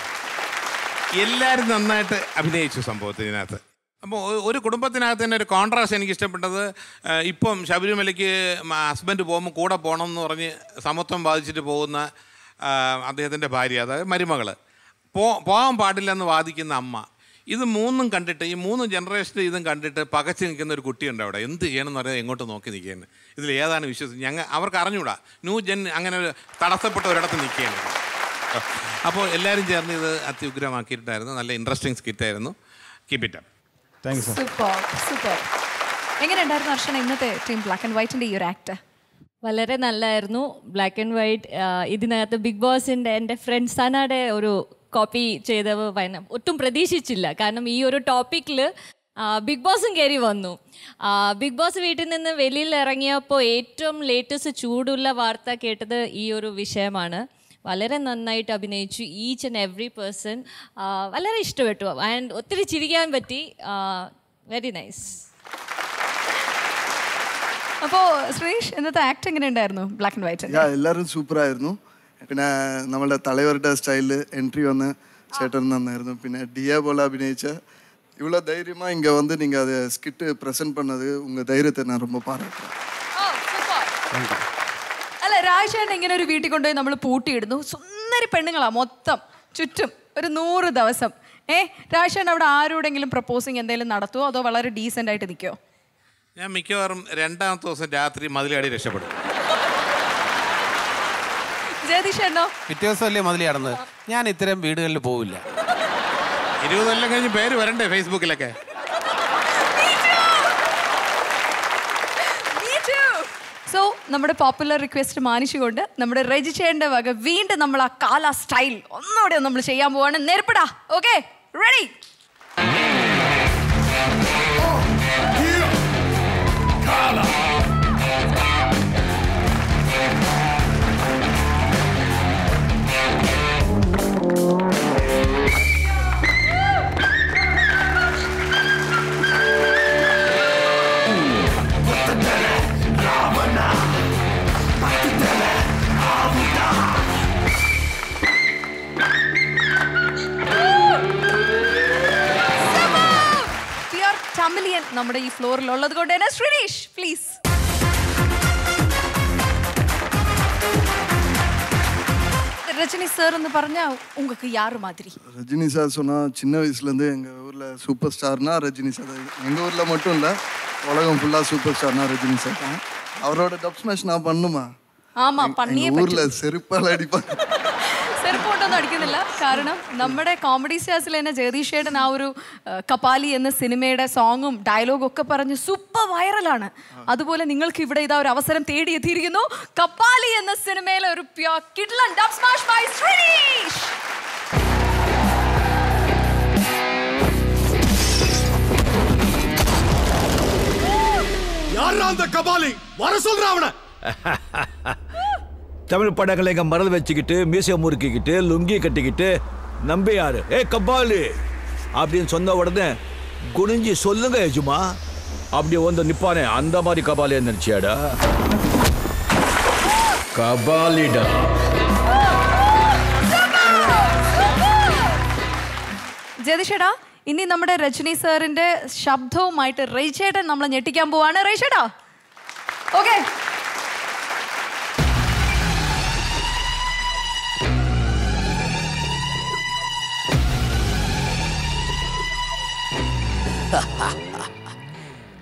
എല്ലാവരും നന്നായിട്ട് അഭിനയിച്ചു സംഭവത്തിനകത്ത് അപ്പോൾ ഒരു കുടുംബത്തിനകത്ത് തന്നെ ഒരു കോൺട്രാസ്റ്റ് എനിക്ക് ഇഷ്ടപ്പെട്ടത് ആ, ഇപ്പം ശബരിമലയ്ക്ക് ഹസ്ബൻഡ് പോകുമ്പോൾ കൂടെ പോകണം എന്ന് പറഞ്ഞ് സമത്വം ബാധിച്ചിട്ട് പോകുന്ന ആ, അദ്ദേഹത്തിൻ്റെ ഭാര്യ അതായത് മരുമകൾ പോ പോകാൻ പാടില്ലെന്ന് വാദിക്കുന്ന അമ്മ ഇത് മൂന്നും കണ്ടിട്ട് ഈ മൂന്ന് ജനറേഷൻ ഇതും കണ്ടിട്ട് പകച്ച് നിൽക്കുന്ന ഒരു കുട്ടിയുണ്ട് അവിടെ എന്ത് ചെയ്യണമെന്ന് പറയാൻ എങ്ങോട്ട് നോക്കി നിൽക്കുകയാണ് ഇതിൽ ഏതാണ് വിശ്വസിച്ച് ഞങ്ങൾ അവർക്ക് അറിഞ്ഞൂടാ ന്യൂ ജൻ അങ്ങനെ ഒരു തടസ്സപ്പെട്ട ഒരിടത്ത് നിൽക്കുകയാണ് അപ്പോൾ എല്ലാവരും ചേർന്ന് ഇത് അത്യുഗ്രമാക്കിയിട്ടായിരുന്നു നല്ല ഇൻട്രസ്റ്റിംഗ് സ്കിറ്റായിരുന്നു keep it up thanks super super എങ്ങനെയുണ്ടായിരുന്നു അർഷന ഇന്നത്തെ ടീം ബ്ലാക്ക് ആൻഡ് വൈറ്റിന്റെ ഈ ഒരു ആക്ട് വളരെ നല്ലായിരുന്നു ബ്ലാക്ക് ആൻഡ് വൈറ്റ് ഇതിനകത്ത് ബിഗ് ബോസിൻ്റെ എൻ്റെ ഫ്രണ്ട് സനയുടെ ഒരു കോപ്പി ചെയ്തത് ഭയങ്കര ഒട്ടും പ്രതീക്ഷിച്ചില്ല കാരണം ഈ ഒരു ടോപ്പിക്കിൽ ബിഗ് ബോസും കയറി വന്നു ആ, ബിഗ് ബോസ് വീട്ടിൽ നിന്ന് വെളിയിൽ ഇറങ്ങിയപ്പോൾ ഏറ്റവും ലേറ്റസ്റ്റ് ചൂടുള്ള വാർത്ത കേട്ടത് ഈ ഒരു വിഷയമാണ് വളരെ നന്നായിട്ട് അഭിനയിച്ചു ഈച്ച് ആൻഡ് എവറി പേഴ്സൺ വളരെ ഇഷ്ടപ്പെട്ടു ആൻഡ് ഒത്തിരി ചിരിക്കാൻ പറ്റി വെരി നൈസ് അപ്പോ ശ്രീഷ് ഇന്നത്തെ ആക്ട് എങ്ങനെയുണ്ടായിരുന്നു ബ്ലാക്ക് ആൻഡ് വൈറ്റ് യാ എല്ലാവരും സൂപ്പറായിരുന്നു പിന്നെ നമ്മളുടെ തലവരുടെ സ്റ്റൈലിൽ എൻട്രി വന്ന് ചേട്ടൻ നന്നായിരുന്നു പിന്നെ டிஏ போல அபிநயிச்ச இவ்வளோ தைரியமாக இங்கே வந்து நீங்கள் அதை ஸ்கிட்டு ப்ரெசென்ட் பண்ணது உங்கள் தைரியத்தை நான் ரொம்ப பாராட்டுறேன் അല്ല രാജേട്ടൻ ഇങ്ങനെ ഒരു വീട്ടിൽ കൊണ്ടുപോയി നമ്മൾ പൂട്ടിയിടുന്നു സുന്ദരി പെണ്ണുങ്ങളാ മൊത്തം ചുറ്റും ഒരു നൂറ് ദിവസം ഏ രാജേട്ടൻ അവിടെ ആരോടെങ്കിലും പ്രപ്പോസിങ് എന്തെങ്കിലും നടത്തുമോ അതോ വളരെ ഡീസെന്റ് ആയിട്ട് നിൽക്കോ ഞാൻ മിക്കവാറും രണ്ടാമത്തെ ദിവസം രാത്രി മതിലാടി രക്ഷപ്പെടും ജയതീഷേണ്ണോ പിറ്റേ ദിവസമല്ലേ മതിലി കടന്നത് ഞാൻ ഇത്തരം വീടുകളിൽ പോവില്ല ഇരുപത് കൊല്ലം കഴിഞ്ഞ് പേര് വരണ്ടേ ഫേസ്ബുക്കിലൊക്കെ സോ നമ്മുടെ പോപ്പുലർ റിക്വസ്റ്റ് മാനിച്ചുകൊണ്ട് നമ്മുടെ രജിച്ചേന്റെ വക വീണ്ടും നമ്മൾ ആ കാല സ്റ്റൈൽ ഒന്നുകൂടെ നമ്മൾ ചെയ്യാൻ പോവാണ് നേരിപ്പെടാ ഓക്കെ റെഡി പ്യുർ ടമിലിയൻ നമ്മുടെ ഈ ഫ്ലോറിൽ ഉള്ളത് കൊണ്ട് തന്നെ ശ്രീനീഷ് പ്ലീസ് ரஜினி சார் வந்து പറഞ്ഞா உங்களுக்கு யாரு மாதிரி ரஜினி சார் சொன்னால் சின்ன வயசுலேருந்து எங்கள் ஊரில் சூப்பர் ஸ்டார்னா ரஜினி சார் தான் எங்கள் ஊரில் மட்டும் இல்லை உலகம் ஃபுல்லாக சூப்பர் ஸ்டார்னா ரஜினி சார் தான் அவரோட டப் ஸ்மாஷ் நான் பண்ணுமா ஆமா பண்ணியே எங்கள் പറ്റും ஊரில் செருப்பால் அடிப்பாங்க ചെറുപ്പോട്ടൊന്നും അടിക്കുന്നില്ല കാരണം നമ്മുടെ കോമഡി സ്റ്റാർസിൽ തന്നെ ജഗദീഷേട്ടൻ ആ ഒരു ആ, കപാലി എന്ന സിനിമയുടെ സോങ്ങും ഡയലോഗും ഒക്കെ പറഞ്ഞ് സൂപ്പർ വൈറലാണ് അതുപോലെ നിങ്ങൾക്ക് ഇവിടെ ഇതാ ഒരു അവസരം തേടിയെത്തിയിരിക്കുന്നു കപാലി എന്ന സിനിമയിലെ ഒരു പ്യോർ കിഡ്ലൻ ഡബ് സ്മാഷ് ബൈ ശ്രീനീഷ് யாரா அந்த கபாலி வர சொல்ற அவன தமிழ் படங்களை இங்க மறந்து வச்சுக்கிட்டு மீசையை முறுக்கிக்கிட்டு லுங்கி கட்டிக்கிட்டு நம்பியாரு ஏ கபாலி அப்படின்னு சொன்ன உடனே குனிஞ்சி சொல்லுங்க எஜுமா அப்படி வந்து நிப்பானே அந்த மாதிரி கபாலியா நினைச்சியாடா கபாலிடா ജഗദീഷേട്ടാ ഇനി നമ്മുടെ രജനി സാറിന്റെ ശബ്ദവുമായിട്ട് റൈചേട്ടൻ നമ്മളെ ഞെട്ടിക്കാൻ പോവാണ് റൈചേട്ടാ ഓക്കെ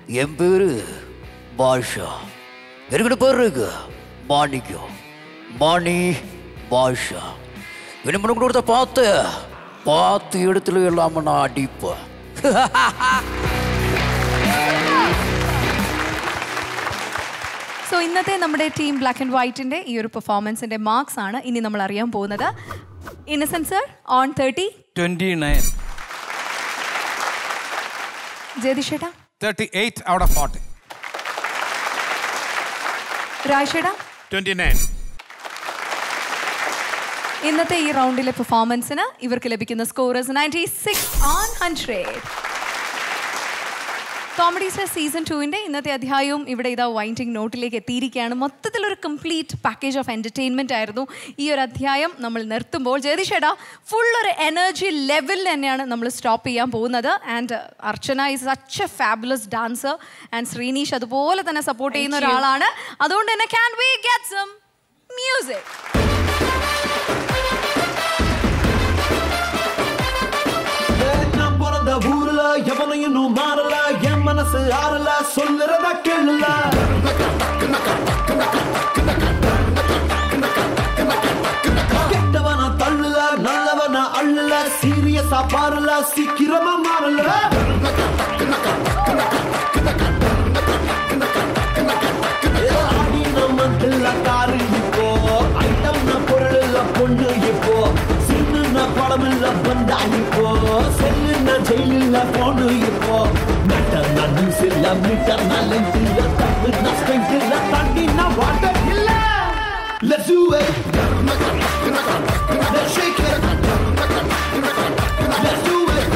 என் பேரு பாஷா என்கிட்ட பேர் இருக்கு மாணிக்கம் மாணி பாஷா இனி முன்ன கொடுத்த பார்த்து பார்த்து இடத்துல இல்லாம நான் அடிப்பேன் സോ ഇന്നത്തെ നമ്മുടെ ടീം ബ്ലാക്ക് ആൻഡ് വൈറ്റിന്റെ ഈ ഒരു പെർഫോമൻസിന്റെ മാർക്സ് ആണ് ഇനി നമ്മൾ അറിയാൻ പോകുന്നത് Innocent sir on thirty twenty nine ജയതിഷേട്ടാ thirty eight out of forty രാജേട്ടാ ട്വന്റി നയൻ ഇന്നത്തെ ഈ റൗണ്ടിലെ പെർഫോമൻസിന് ഇവർക്ക് ലഭിക്കുന്ന scorers ninety six on hundred comedy star season ടുവിൻ്റെ ഇന്നത്തെ അധ്യായവും ഇവിടെ ഇതാ വൈൻഡിങ് നോട്ടിലേക്ക് എത്തിയിരിക്കുകയാണ് മൊത്തത്തിലൊരു കംപ്ലീറ്റ് പാക്കേജ് ഓഫ് എൻ്റർടൈൻമെൻ്റ് ആയിരുന്നു ഈ ഒരു അധ്യായം നമ്മൾ നിർത്തുമ്പോൾ ജയതിഷേടാ ഫുൾ ഒരു എനർജി ലെവലിൽ തന്നെയാണ് നമ്മൾ സ്റ്റോപ്പ് ചെയ്യാൻ പോകുന്നത് and Archana is such a fabulous dancer and Sreenish അതുപോലെ തന്നെ സപ്പോർട്ട് ചെയ്യുന്ന Thank you. ഒരാളാണ് അതുകൊണ്ട് തന്നെ can we get some music நான் பிறந்த ஊர்ல எவனையும் இன்னும் மாறல என் மனசு ஆறல சொல்லுறத கேளல கெட்டவன தள்ளுல நல்லவன அள்ளல சீரியஸா பாருல சீக்கிரமா மாறல ஆடி நம்ம காரு இப்போ ஐட்டம் பொருள் பொண்ணு இப்போ சின்ன படம் இல்ல பந்தா இப்போ செல்லுன ஜெயிலில் போனு இப்போ நட்டர் நடு சில்ல மீட்டர் நலங்கு இல்ல தப்பு நஷ்டம் இல்ல தண்ணி நான் வாட்டர் இல்ல Let's do it. Let's shake it. Let's do it.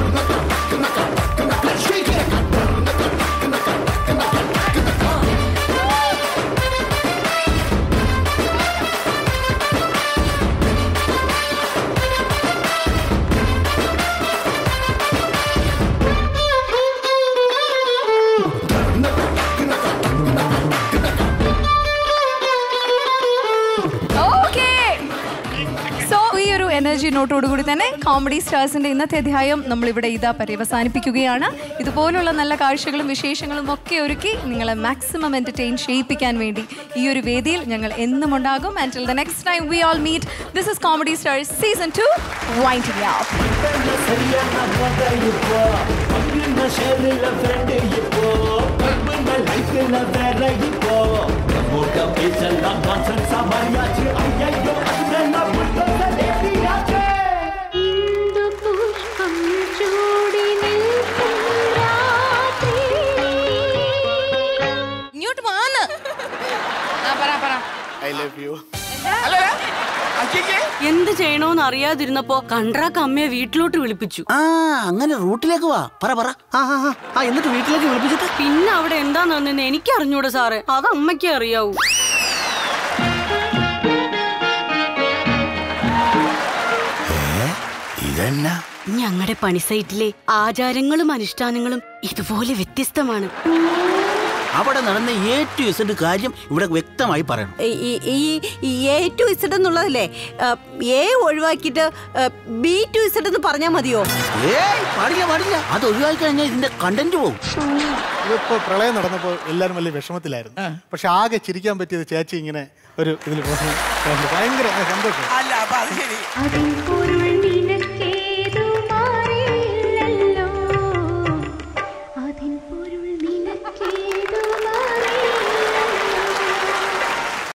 Let's shake it. Okay so ഈ ഒരു എനർജി നോട്ടോട് കൂടി തന്നെ കോമഡി സ്റ്റാർസിന്റെ ഇന്നത്തെ അധ്യായം നമ്മൾ ഇവിടെ ഇതാ പര്യവസാനിപ്പിക്കുകയാണ് ഇതുപോലുള്ള നല്ല കാഴ്ചകളും വിശേഷങ്ങളും ഒക്കെ ഒരുക്കി നിങ്ങളെ മാക്സിമം എന്റർടൈൻ ചെയ്യിപ്പിക്കാൻ വേണ്ടി ഈ ഒരു വേദിയിൽ ഞങ്ങൾ എന്നും ഉണ്ടാകും and the next time we all meet this is comedy stars season two winding up சரியான போதை இப்போ பங்குன ஷேரில் ஃப்ரெண்டு இப்போ பங்குன லைஃப்ல வேற இப்போ போட்ட பேச்செல்லாம் நான்சென்ஸா மாறியாச்சு ஐயோ அதெல்லாம் புத்தக லேடியாச்சு ഇങ്ങോട്ട് വാന്ന് ആ പറ പറ ഐ ലവ് യു എന്ത് ചെയ്യണോന്ന് അറിയാതിരുന്നപ്പോ കണ്ട്രാക്ക് അമ്മയെ വീട്ടിലോട്ട് വിളിപ്പിച്ചു ആ അങ്ങനെ റൂട്ടിലേക്ക് വാ പറ പറ ആ ആ ആ, ആ എന്നിട്ട് വീട്ടിലേക്ക് വിളിപ്പിച്ചിട്ട് പിന്നെ അവിടെ എന്താ നടന്നെന്ന് എനിക്ക് അറിഞ്ഞൂടെ സാറേ അത് അമ്മയ്ക്കേ അറിയാവൂ ഇതെന്നാ ഞങ്ങളുടെ പണി സൈറ്റിലെ ആചാരങ്ങളും അനുഷ്ഠാനങ്ങളും ഇതുപോലെ വ്യത്യസ്തമാണ് അവിടെ നടന്ന എ ടു ഇസഡ് കാര്യം ഇവിടെ വ്യക്തമായി പറയണം ഈ എ ടു ഇസഡ് എന്നുള്ളതല്ലേ എ ഒഴിവാക്കിയിട്ട് ബി ടു ഇസഡ് എന്ന് പറഞ്ഞാൽ മതിയോ ഏയ് പാടില്ല പാടില്ല അത് ഒഴിവാക്കി കഴിഞ്ഞാൽ ഇതിന്റെ കണ്ടന്റ് പോകും ഇതിപ്പോ പ്രളയം നടന്നപ്പോൾ എല്ലാവരും വലിയ വിഷമത്തിലായിരുന്നു പക്ഷെ ആകെ ചിരിക്കാൻ പറ്റിയത് ചേച്ചി ഇങ്ങനെ ഒരു ഇതിൽ പോകുന്നു ഭയങ്കര സന്തോഷം അല്ല അപ്പൊ അത് ശരി അതിൻ പൊരുൾ നിനക്കേതു മാറിയില്ലല്ലോ അതിൻ